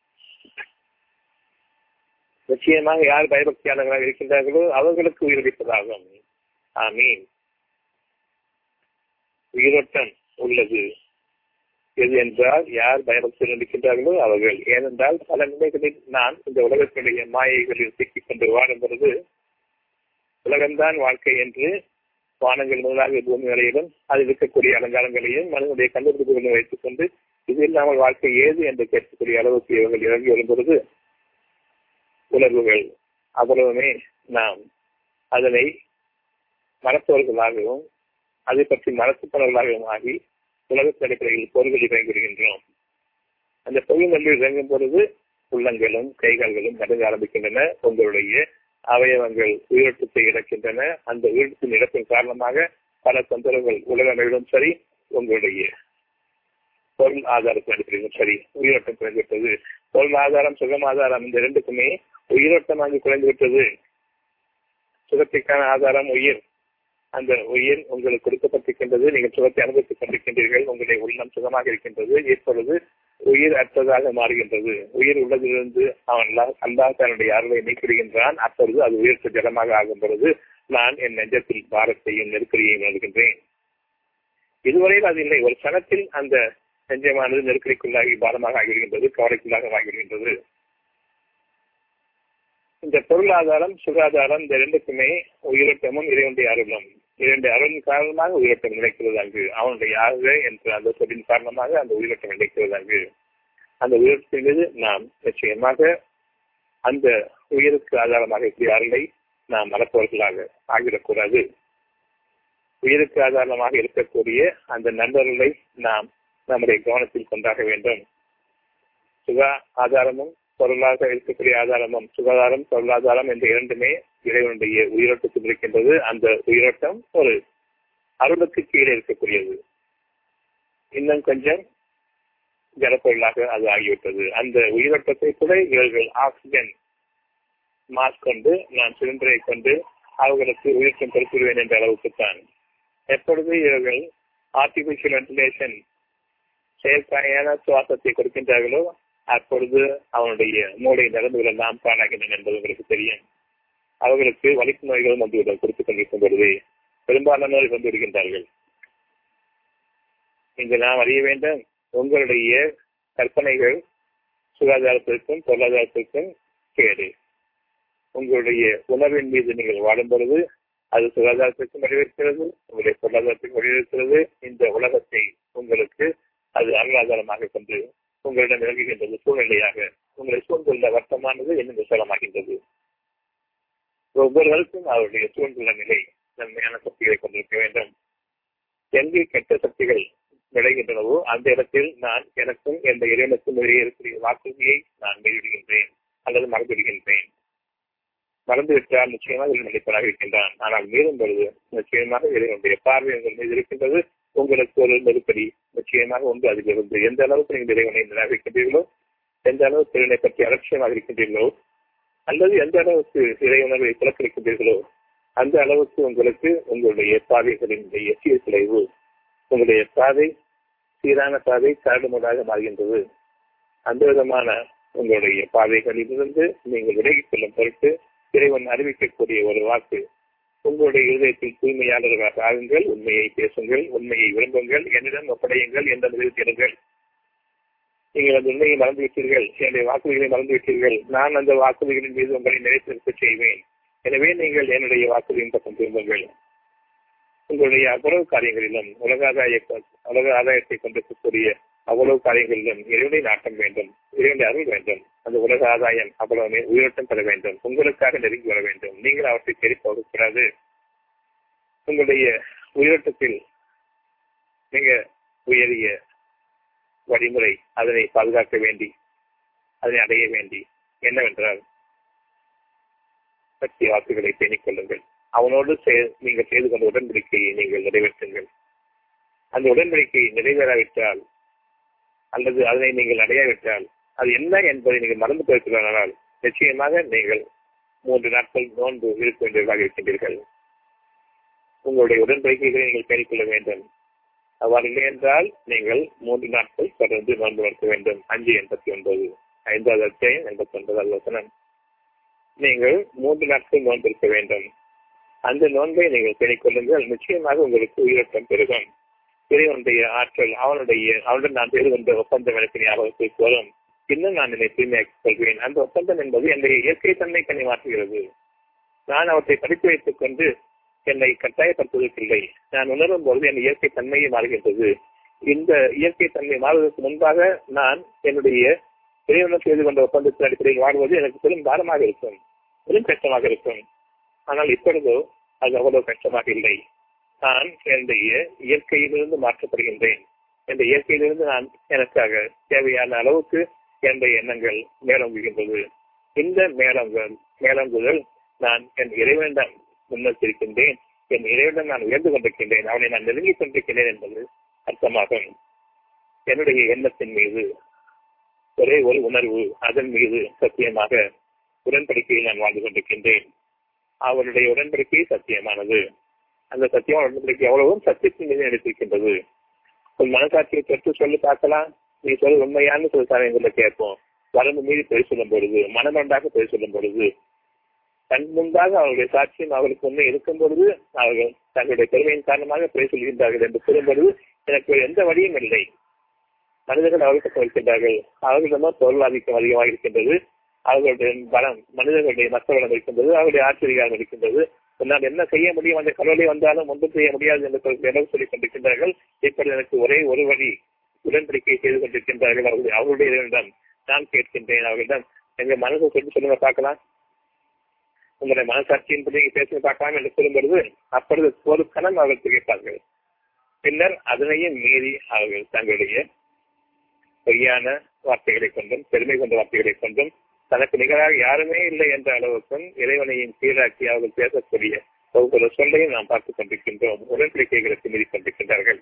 நிச்சயமாக யார் பயபக்தியாளர்களாக இருக்கின்றார்களோ அவர்களுக்கு உயிரிழப்பதாகும் ஆமீன் உயிரோட்டம் உள்ளது எது என்றால் யார் பயபக்தியில் இருக்கின்றார்களோ அவர்கள் ஏனென்றால் பல நிலைகளில் நான் இந்த உலகத்தினுடைய மாயைகளில் சிக்கிக் கொண்டு வாழும் பொழுது உலகம்தான் வாழ்க்கை என்று வானங்கள் முதலாக பூமி நிலையிலும் அதில் இருக்கக்கூடிய அலங்காரங்களையும் மனிதனுடைய கண்டுபிடிப்புகளையும் வைத்துக் கொண்டு இது இல்லாமல் வாழ்க்கை ஏது என்று கேட்கக்கூடிய அளவுக்கு இவர்கள் இறங்கி வரும் பொழுது உணர்வுகள் அவ்வளவுமே நாம் அதனை மறப்பவர்களாகவும் அதை பற்றி மறக்கப்பவர்களாகவும் ஆகி உலகத்தின் அடிப்படையில் பொருள்களில் இறங்கிவிடுகின்றோம் அந்த பொருள்களில் இறங்கும் பொழுது உள்ளங்களும் கைகால்களும் நடுங்க ஆரம்பிக்கின்றன உங்களுடைய அவயவங்கள் உயிரோட்டத்தை இழக்கின்றன அந்த உயிரோட்டத்தின் இழப்பின் காரணமாக பல தொந்தரவுகள் உலக அளவிலும் சரி உங்களுடைய பொருள் ஆதாரத்தின் அடிப்படையிலும் சரி உயிரோட்டம் குறைந்துவிட்டது பொருள் ஆதாரம் சுகம் ஆதாரம் இந்த இரண்டுக்குமே உயிரோட்டம் அங்கு குறைந்துவிட்டது சுகத்திற்கான ஆதாரம் உயிர் அந்த உயிர் உங்களுக்கு கொடுக்கப்பட்டிருக்கின்றது நீங்கள் சுகத்தை அனுபவித்துக் கொண்டிருக்கின்றீர்கள் உங்களுடைய உள்ளம் சுகமாக இருக்கின்றது இப்பொழுது உயிர் அற்றதாக மாறுகின்றது உயிர் உள்ளதிலிருந்து அவன் அல்லா தன்னுடைய அருளை நீக்கிடுகின்றான் அப்பொழுது அது உயிர்த்த ஜலமாக ஆகும் பொழுது நான் என் நெஞ்சத்தில் பாரத்தையும் நெருக்கடியையும் எழுதுகின்றேன் இதுவரையில் அது இல்லை ஒரு சனத்தில் அந்த நெஞ்சமானது நெருக்கடிக்குள்ளாகி பாரமாக ஆகிவிடுகின்றது கவலைக்குள்ளாக ஆகிவிடுகின்றது இந்த பொருளாதாரம் சுகாதாரம் இந்த இரண்டுக்குமே உயிரோட்டமும் இறைவனுடைய அருளும் இரண்டு அருளின் காரணமாக உயிரோட்டம் நிலைக்கிறது அங்கு அவனுடைய ஆக என்ற அந்த சொல்லின் காரணமாக அந்த உயிரோட்டம் நிலைக்கிறது அங்கு அந்த உயிரோட்டத்தின் மீது நாம் நிச்சயமாக அந்த உயிருக்கு ஆதாரமாக இருக்கிற அருளை நாம் மறப்பவர்களாக ஆகிடக்கூடாது உயிருக்கு ஆதாரமாக இருக்கக்கூடிய அந்த நண்பர்களை நாம் நம்முடைய கவனத்தில் கொண்டாக வேண்டும் சுகா ஆதாரமும் பொருளாக இருக்கக்கூடிய ஆதாரமும் சுகாதாரம் பொருளாதாரம் என்ற இரண்டுமே இறைவனுடைய உயிரோட்டத்தில் இருக்கின்றது அந்த உயிரோட்டம் ஒரு அருளுக்கு கீழே இருக்கக்கூடியது இன்னும் கொஞ்சம் ஜலப்பொருளாக அது ஆகிவிட்டது அந்த உயிரோட்டத்தை கூட இவர்கள் ஆக்சிஜன் மாஸ்க் கொண்டு நான் சிலிண்டரை கொண்டு அவர்களுக்கு உயிர்த்தம் கொடுத்துடுவேன் என்ற அளவுக்குத்தான் எப்பொழுது இவர்கள் ஆர்டிபிஷியல் வென்டிலேஷன் செயற்கையான சுவாசத்தை கொடுக்கின்றார்களோ அப்பொழுது அவனுடைய மூளை நரம்புகள் எல்லாம் பாழாகின்றன என்பது உங்களுக்கு தெரியும் அவர்களுக்கு வலிப்பு நோய்களும் வந்துவிடும் கொடுத்துக் கொண்டிருக்கும் பொழுது பெரும்பாலானோர் வந்து விடுகின்றார்கள் இங்கு நாம் அறிய வேண்டும் உங்களுடைய கற்பனைகள் சுகாதாரத்திற்கும் பொருளாதாரத்திற்கும் கேடு உங்களுடைய உணர்வின் மீது நீங்கள் வாடும் பொழுது அது சுகாதாரத்திற்கும் வழிவகுக்கிறது உங்களுடைய பொருளாதாரத்திற்கும் வழிவகுக்கிறது இந்த உலகத்தை உங்களுக்கு அது அருளாதாரமாக கொண்டு உங்களிடம் விளங்குகின்றது சூழ்நிலையாக உங்களை சூழ்ந்துள்ள வர்த்தமானது இன்னும் விசாலமாகின்றது ஒவ்வொருவருக்கும் அவருடைய சூழ்ந்துள்ள நிலை நன்மையான சக்திகளை கொண்டிருக்க வேண்டும் எங்கே கெட்ட சக்திகள் விளைகின்றனவோ அந்த இடத்தில் நான் எனக்கும் எந்த இறைவனுக்கும் இடையே இருக்கக்கூடிய வாக்குறுதியை நான் வெளியிடுகின்றேன் அல்லது மறந்துவிடுகின்றேன் மறந்துவிட்டால் நிச்சயமாக இதில் நிலைப்பதாக இருக்கின்றான் ஆனால் மீறும் பொழுது நிச்சயமாக இறைவனுடைய பார்வை உங்கள் மீது இருக்கின்றது உங்களுக்கு ஒரு நெருக்கடி நிச்சயமாக ஒன்று அதிலிருந்து எந்த அளவுக்கு நீங்கள் இறைவனை நிராகரிக்கின்றீர்களோ எந்த அளவுக்கு இறைவனை பற்றி அலட்சியமாக இருக்கின்றீர்களோ அல்லது எந்த அளவுக்கு இறைவனரை புறக்கணிக்கின்றீர்களோ அந்த அளவுக்கு உங்களுக்கு உங்களுடைய பாதைகளினுடைய சீர்குலைவு உங்களுடைய பாதை சீரான பாதை கரடுமுடாக மாறுகின்றது அந்த விதமான உங்களுடைய பாதைகளிலிருந்து நீங்கள் விலகிக் கொள்ளும் பொருட்டு இறைவன் அறிவிக்கக்கூடிய ஒரு வாக்கு உங்களுடைய இதயத்தில் தூய்மையாளர்களாக ஆகுங்கள் உண்மையை பேசுங்கள் உண்மையை விரும்புங்கள் என்னிடம் ஒப்படையுங்கள் என்ற முடிவு தேடுங்கள் நீங்கள் அந்த உண்மையை மறந்துவிட்டீர்கள் என்னுடைய வாக்குறுதிகளை மறந்துவிட்டீர்கள் நான் அந்த வாக்குறுதிகளின் மீது உங்களை நிலைத்திருக்க செய்வேன் எனவே நீங்கள் என்னுடைய வாக்குறுதியின் பக்கம் திரும்புங்கள் உங்களுடைய அவ்வளவு காரியங்களிலும் உலக ஆதாய உலக ஆதாயத்தை கொண்டிருக்கக்கூடிய அவ்வளவு காரியங்களிலும் இறைவனை நாட்டம் வேண்டும் இறைவனுடைய அருள் வேண்டும் அந்த உலக ஆதாயம் அவ்வளவு உயிரோட்டம் பெற வேண்டும் உங்களுக்காக நெருங்கி வர வேண்டும் நீங்கள் அவற்றை தேடி போகக்கூடாது உங்களுடைய உயிரோட்டத்தில் மிக உயரிய வழிமுறை அதனை பாதுகாக்க வேண்டி அதனை அடைய வேண்டி என்னவென்றால் சக்தி வாக்குகளை பேணிக் கொள்ளுங்கள் அவனோடு நீங்கள் செய்து கொண்ட உடன்படிக்கையை நீங்கள் நிறைவேற்றுங்கள் அந்த உடன்படிக்கை நிறைவேறாவிட்டால் அல்லது அதனை நீங்கள் அடையாவிட்டால் அது என்ன என்பதை நீங்கள் மறந்து போயிருக்கிறானால் நிச்சயமாக நீங்கள் மூன்று நாட்கள் நோன்பு இருக்க வேண்டியதாக இருக்கின்றீர்கள் உங்களுடைய உடன்படிக்கைகளை நீங்கள் பேணிக்கொள்ள வேண்டும் அவ்வாறு இல்லை என்றால் நீங்கள் மூன்று நாட்கள் தொடர்ந்து நோன்பு நடத்த வேண்டும் அஞ்சு எண்பத்தி ஒன்பது ஐந்தாவது அத்தியாயம் எண்பத்தி ஒன்பதாவது வசனம் நீங்கள் மூன்று நாட்கள் நோன்பு இருக்க வேண்டும் அந்த நோன்பை நீங்கள் பேணிக்கொள்ளுங்கள் நிச்சயமாக உங்களுக்கு உயிரோட்டம் பெருகும் இறைவனுடைய ஆற்றல் அவனுடைய அவனுடன் நான் செய்து கொண்ட ஒப்பந்தம் எனக்கு ஞாபகத்திற்கு வரும் இன்னும் நான் என்னை தூய்மையாக்கிக் கொள்கிறேன் அந்த ஒப்பந்தம் என்பது என்னுடைய இயற்கை தன்மை கண்ணை மாற்றுகிறது நான் அவற்றை படித்து வைத்துக் கொண்டு என்னை கட்டாயப்படுத்துவதற்கில்லை நான் உணரும் பொழுது என் இயற்கை தன்மையை மாறுகின்றது இந்த இயற்கை தன்மை மாறுவதற்கு முன்பாக நான் என்னுடைய இறைவனும் செய்து கொண்ட ஒப்பந்தத்தின் அடிப்படையில் வாழ்வது எனக்கு பெரும் பாரமாக இருக்கும் பெரும் கஷ்டமாக இருக்கும் ஆனால் இப்பொழுதோ அது அவ்வளவு கஷ்டமாக இல்லை நான் என்னுடைய இயற்கையிலிருந்து மாற்றப்படுகின்றேன் என்ற இயற்கையிலிருந்து நான் எனக்காக தேவையான அளவுக்கு என்னுடைய எண்ணங்கள் மேலோங்குகின்றது இந்த மேலங்கள் மேலங்குதல் நான் என் இறைவனிடம் முன்னெச்சரிக்கின்றேன் என் இறைவனிடம் நான் உயர்ந்து கொண்டிருக்கின்றேன் அவனை நான் நெருங்கிக் கொண்டிருக்கின்றேன் என்பது அர்த்தமாகும் என்னுடைய எண்ணத்தின் மீது ஒரே ஒரு உணர்வு அதன் மீது சத்தியமாக உடன்படிக்கையில் நான் வாழ்ந்து கொண்டிருக்கின்றேன் அவருடைய உடன்படிக்கை சத்தியமானது அந்த சத்தியமான உடன்படிக்கை எவ்வளவும் சத்தியத்தின் மீது எடுத்திருக்கின்றது உன் மனசாட்சியை தொட்டு சொல்லி பார்க்கலாம் நீ சொல்ல உண்மையான சில சமயங்களை கேட்போம் வரம்பு மீறி பொய் சொல்லும் பொழுது மனமண்டாக பொய் சொல்லும் பொழுது கண் முன்பாக அவருடைய சாட்சியம் அவர்களுக்கு உண்மை இருக்கும் பொழுது அவர்கள் தங்களுடைய பெருமையின் காரணமாக பொய் சொல்கின்றார்கள் என்று சொல்லும் பொழுது எனக்கு எந்த வழியும் இல்லை மனிதர்கள் அவர்களுக்கு இருக்கின்றார்கள் அவர்களிடமோ பொருளாதிக்கம் அதிகமாக இருக்கின்றது அவர்களுடைய பலம் மனிதர்களுடைய மக்களிடம் இருக்கின்றது அவருடைய ஆச்சரியம் இருக்கின்றது நான் என்ன செய்ய முடியும் அந்த கடவுளை வந்தாலும் ஒன்றும் செய்ய முடியாது என்று அளவு சொல்லிக் கொண்டிருக்கின்றார்கள் இப்படி எனக்கு ஒரே ஒரு வழி உடன்படிக்கை செய்து கொண்டிருக்கின்றார்கள் அவர்கள் அவருடைய நான் கேட்கின்றேன் அவர்களிடம் எங்க மனசை சொல்லி சொல்லுங்க பார்க்கலாம் உங்களுடைய மனசாட்சியின்படி பேசுங்க பார்க்கலாம் என்று சொல்லும்பொழுது அப்பொழுது ஒரு கணம் அவர்கள் கேட்பார்கள் பின்னர் அதனையும் மீறி அவர்கள் தங்களுடைய பொய்யான வார்த்தைகளை கொண்டும் பெருமை கொண்ட வார்த்தைகளை கொண்டும் தனக்கு நிகராக யாருமே இல்லை என்ற அளவுக்கும் இறைவனையும் கீழாக்கி அவர்கள் பேசக்கூடிய ஒவ்வொரு சொல்லையும் நாம் பார்த்துக் கொண்டிருக்கின்றோம் உடன்படிக்கைகளுக்கு மீறி கொண்டிருக்கின்றார்கள்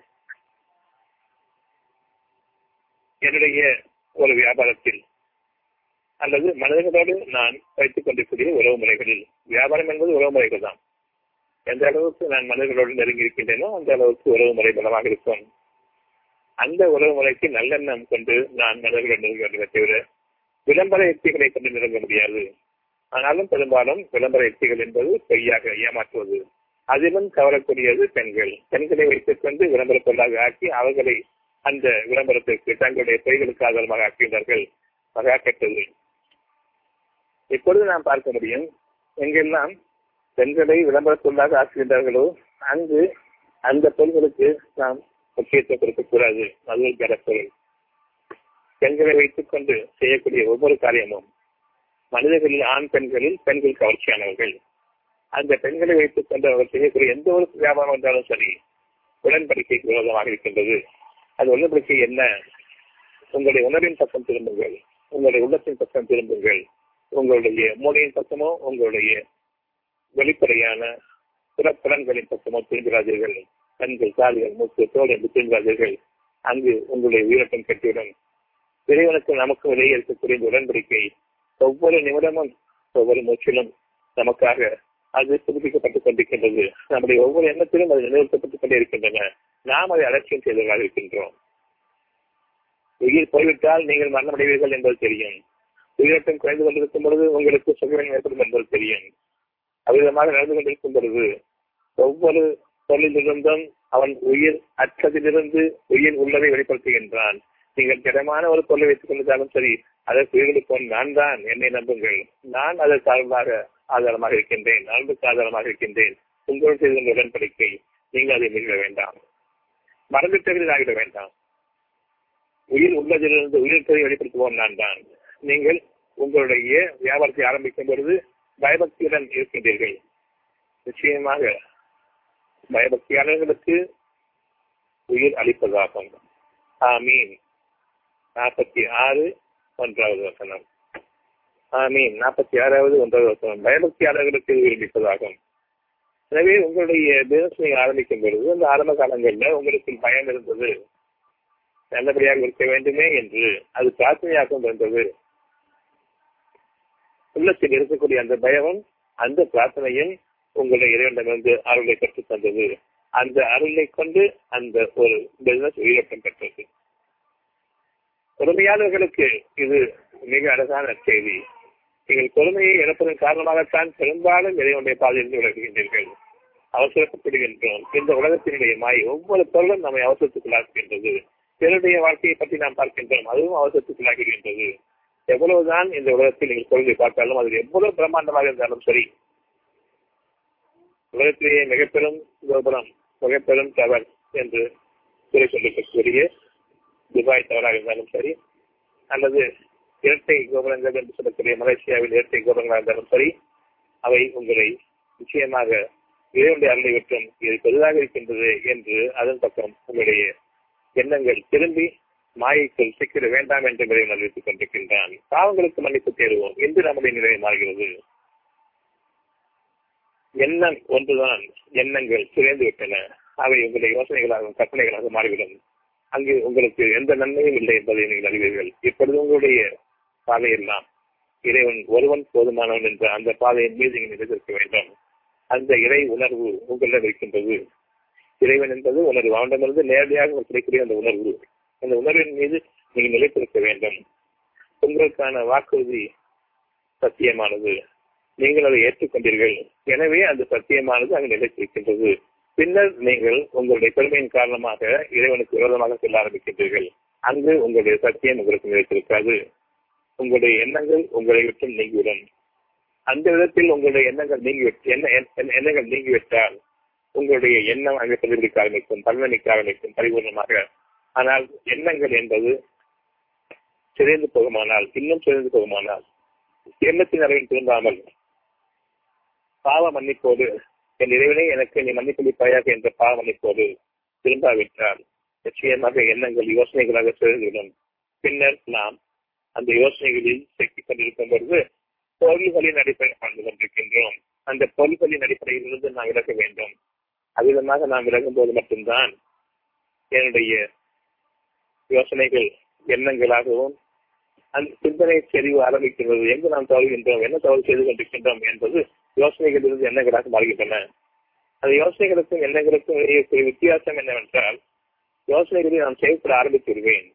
என்னுடைய ஒரு வியாபாரத்தில் அல்லது மனிதர்களோடு நான் வைத்துக் கொண்டிருக்கூடிய உறவு முறைகளில் வியாபாரம் என்பது உறவு முறைகள் தான் எந்த அளவுக்கு நான் மனிதர்களோடு நெருங்கி இருக்கின்றேனோ அந்த அளவுக்கு உறவு முறை பலமாக இருக்கும் அந்த உறவு முறைக்கு நல்லெண்ணம் கொண்டு நான் மனிதர்கள் நெருங்க வேண்டுமே தவிர விளம்பர யுக்திகளை கொண்டு நெருங்க முடியாது ஆனாலும் பெரும்பாலும் விளம்பர யுக்திகள் என்பது பொய்யாக ஏமாற்றுவது அதிலும் கவரக்கூடியது பெண்கள் பெண்களை வைத்துக் கொண்டு விளம்பர பொருளாக ஆக்கி அவர்களை அந்த விளம்பரத்திற்கு தங்களுடைய பொய்களுக்கு ஆதரமாக ஆக்கின்றார்கள் மகா கெட்டது இப்பொழுது நாம் பார்க்க முடியும் எங்கெல்லாம் பெண்களை விளம்பர பொருளாக ஆக்குகின்றார்களோ அங்கு அந்த பொருள்களுக்கு நாம் முக்கியத்துவம் கொடுக்கக்கூடாது அது ஒரு ஜடப்பொருள் பெண்களை வைத்துக் கொண்டு செய்யக்கூடிய ஒவ்வொரு காரியமும் மனிதர்களில் ஆண் பெண்களில் பெண்கள் கவர்ச்சியானவர்கள் அந்த பெண்களை வைத்துக் கொண்டு அவர் செய்யக்கூடிய எந்த ஒரு வியாபாரம் என்றாலும் சரி உடன்படிக்கைக்கு விரோதமாக இருக்கின்றது அது உடன்படிக்கை என்ன உங்களுடைய உணர்வின் பக்கம் திரும்புங்கள் உங்களுடைய உள்ளத்தின் பக்கம் திரும்புங்கள் உங்களுடைய மூளையின் பக்கமோ உங்களுடைய வெளிப்படையான புறப்புலன்களின் பக்கமோ திரும்புகிறார்கள் கண்கள் கால்கள் மூக்கு தோல் என்று திரும்புகிறார்கள் அங்கு உங்களுடைய உயிரோட்டம் கட்டிவிடும் இறைவனுக்கு நமக்கும் இடையே இருக்கக்கூடிய இந்த உடன்படிக்கை ஒவ்வொரு நிமிடமும் ஒவ்வொரு மூச்சிலும் நமக்காக அது புதுப்பிக்கப்பட்டுக் கொண்டிருக்கின்றது நம்முடைய ஒவ்வொரு எண்ணத்திலும் அது நிலைநிறுத்தப்பட்டுக் கொண்டே இருக்கின்றன நாம் அதை அலட்சியம் செய்தவர்களாக இருக்கின்றோம் உயிர் போய்விட்டால் நீங்கள் மரணமடைவீர்கள் என்பது தெரியும் உயிரோட்டம் குறைந்து கொண்டிருக்கும் பொழுது உங்களுக்கு சுகவீனம் ஏற்படும் என்பது தெரியும் அவ்விதமாக நடந்து கொண்டிருக்கும் பொழுது ஒவ்வொரு தொழிலிருந்தும் அவன் உயிர் அற்றதிலிருந்து உயிர் உள்ளதை வெளிப்படுத்துகின்றான் நீங்கள் திடமான ஒரு பொருளை வைத்துக் கொண்டிருந்தாலும் சரி அதற்கு உயிர்களுக்கு நான் தான் என்னை நம்புங்கள் நான் அதற்கு ஆதரவாக ஆதாரமாக இருக்கின்றேன் அன்புக்கு ஆதாரமாக இருக்கின்றேன் உங்களோடு செய்து கொண்ட உடன்படிக்கை நீங்கள் அதை மீற வேண்டாம் மறந்துட்டவர்கள் ஆகிட வேண்டாம் உயிர் உள்ளதிலிருந்து உயிர்த்ததை வெளிப்படுத்துவோம் நான் தான் நீங்கள் உங்களுடைய வியாபாரத்தை ஆரம்பிக்கும் பொழுது பயபக்தியுடன் இருக்கின்றீர்கள் நிச்சயமாக பயபக்தியாளர்களுக்கு உயிர் அளிப்பதாகும் ஆமீன் நாற்பத்தி ஆறு ஒன்றாவது வசனம் ஆமீன் நாற்பத்தி ஆறாவது ஒன்றாவது வசனம் பயபக்தியாளர்களுக்கு விரும்பிப்பதாகும் எனவே உங்களுடைய பிசினஸ் நீங்க ஆரம்பிக்கும் பொழுது அந்த ஆரம்ப காலங்களில் உங்களுக்கு பயம் இருந்தது நல்லபடியாக இருக்க வேண்டுமே என்று அது பிரார்த்தனையாகவும் இருந்தது உள்ளத்தில் இருக்கக்கூடிய அந்த பயமும் அந்த பிரார்த்தனையும் உங்களுடைய இறைவனிடமிருந்து அருளை கற்றுத் தந்தது அந்த அருளை கொண்டு அந்த ஒரு பிசினஸ் உயிரோட்டம் பெற்றது பொறுமையாளர்களுக்கு இது மிக அழகான செய்தி நீங்கள் பொறுமையை இழப்பதன் காரணமாகத்தான் பெரும்பாலும் இறைவனுடைய பாதையிலிருந்து விலகுகின்றீர்கள் அவசரப்படுகின்றோம் இந்த உலகத்தினுடைய மாய் ஒவ்வொரு பொருளும் நம்மை அவசரத்துக்குள்ளாக்குகின்றது பிறருடைய வாழ்க்கையை பற்றி நாம் பார்க்கின்றோம் அதுவும் அவசரத்துக்குள்ளாகின்றது எவ்வளவுதான் இந்த உலகத்தில் நீங்கள் பொருளை பார்த்தாலும் அது எவ்வளவு பிரம்மாண்டமாக இருந்தாலும் சரி உலகத்திலேயே மிகப்பெரும் கோபுரம் மிகப்பெரும் டவர் என்று கூறி கொண்டிருக்கக்கூடிய துபாய் டவராக இருந்தாலும் சரி அல்லது இரட்டை கோபுரங்கள் என்று சொல்லக்கூடிய மலேசியாவில் இரட்டை கோபுரங்களாக இருந்தாலும் சரி அவை உங்களை நிச்சயமாக இறைவனுடைய அருளை விட்டும் இது பெரிதாக இருக்கின்றது என்று அதன் பக்கம் உங்களுடைய எண்ணங்கள் திரும்பி மாயைக்குள் சிக்கிட வேண்டாம் என்று இறைவன் அறிவித்துக் கொண்டிருக்கின்றான் பாவங்களுக்கு மன்னிப்பு தேடுவோம் என்று நம்முடைய நிலை மாறுகிறது எண்ணம் ஒன்றுதான் எண்ணங்கள் சிதைந்து விட்டன அவை உங்களுடைய யோசனைகளாகவும் கற்பனைகளாக மாறிவிடும் அங்கு உங்களுக்கு எந்த நன்மையும் இல்லை என்பதை நீங்கள் அறிவீர்கள் இப்பொழுது உங்களுடைய பாதையெல்லாம் இறைவன் ஒருவன் போதுமானவன் என்ற அந்த பாதையின் மீது நீங்கள் நிலைத்திருக்க வேண்டும் அந்த இறை உணர்வு உங்களிடம் இருக்கின்றது இறைவன் என்பது உணர்வு அவனிடமிருந்து நேரடியாக கிடைக்கக்கூடிய அந்த உணர்வு அந்த உணர்வின் மீது நீங்கள் நிலைத்திருக்க வேண்டும் உங்களுக்கான வாக்குறுதி சத்தியமானது நீங்கள் அதை ஏற்றுக்கொண்டீர்கள் எனவே அந்த சத்தியமானது அங்கு நிலைத்திருக்கின்றது பின்னர் நீங்கள் உங்களுடைய பெருமையின் காரணமாக இறைவனுக்கு விரோதமாக செல்ல ஆரம்பிக்கின்றீர்கள் அங்கு உங்களுடைய சத்தியம் உங்களுக்கு நிலைத்திருக்காது உங்களுடைய எண்ணங்கள் உங்களை விட்டும் நீங்கிவிடும் அந்த விதத்தில் உங்களுடைய எண்ணங்கள் நீங்கிவிட்டு எண்ணங்கள் நீங்கிவிட்டால் உங்களுடைய எண்ணம் அங்கே பிரதிபலிக்க ஆரம்பிக்கும் பலனளிக்க ஆரம்பிக்கும் பரிபூர்ணமாக ஆனால் எண்ணங்கள் என்பது சிதைந்து போகுமானால் இன்னும் சிதைந்து போகுமானால் எண்ணத்தின் அளவில் திரும்பாமல் பாவ மன்னிப்போடு என் இறைவனை எனக்கு நீ மன்னிப்பளிப்பாயாக என்ற பாவ மன்னிப்போடு திரும்பாவிட்டால் நிச்சயமாக எண்ணங்கள் யோசனைகளாக சிதைந்துவிடும் பின்னர் நாம் அந்த யோசனைகளில் சிக்கிக் கொண்டிருக்கும் பொழுது பொருள்களின் அடிப்படையில் வாழ்ந்து கொண்டிருக்கின்றோம் அந்த பொருள்களின் அடிப்படையில் இருந்து நாம் விலக வேண்டும் அவ்விதமாக நாம் விலகும் போது மட்டும்தான் என்னுடைய யோசனைகள் எண்ணங்களாகவும் அந்த சிந்தனை செறிவு ஆரம்பிக்கின்றது எங்கு நாம் தவறுகின்றோம் என்ன தவறு செய்து கொண்டிருக்கின்றோம் என்பது யோசனைகள் இருந்து எண்ணங்களாக மாறுகின்றன அந்த யோசனைகளுக்கும் எண்ணங்களுக்கும் இடையே வித்தியாசம் என்னவென்றால் யோசனைகளை நான் செயல்பட ஆரம்பித்து விடுவேன்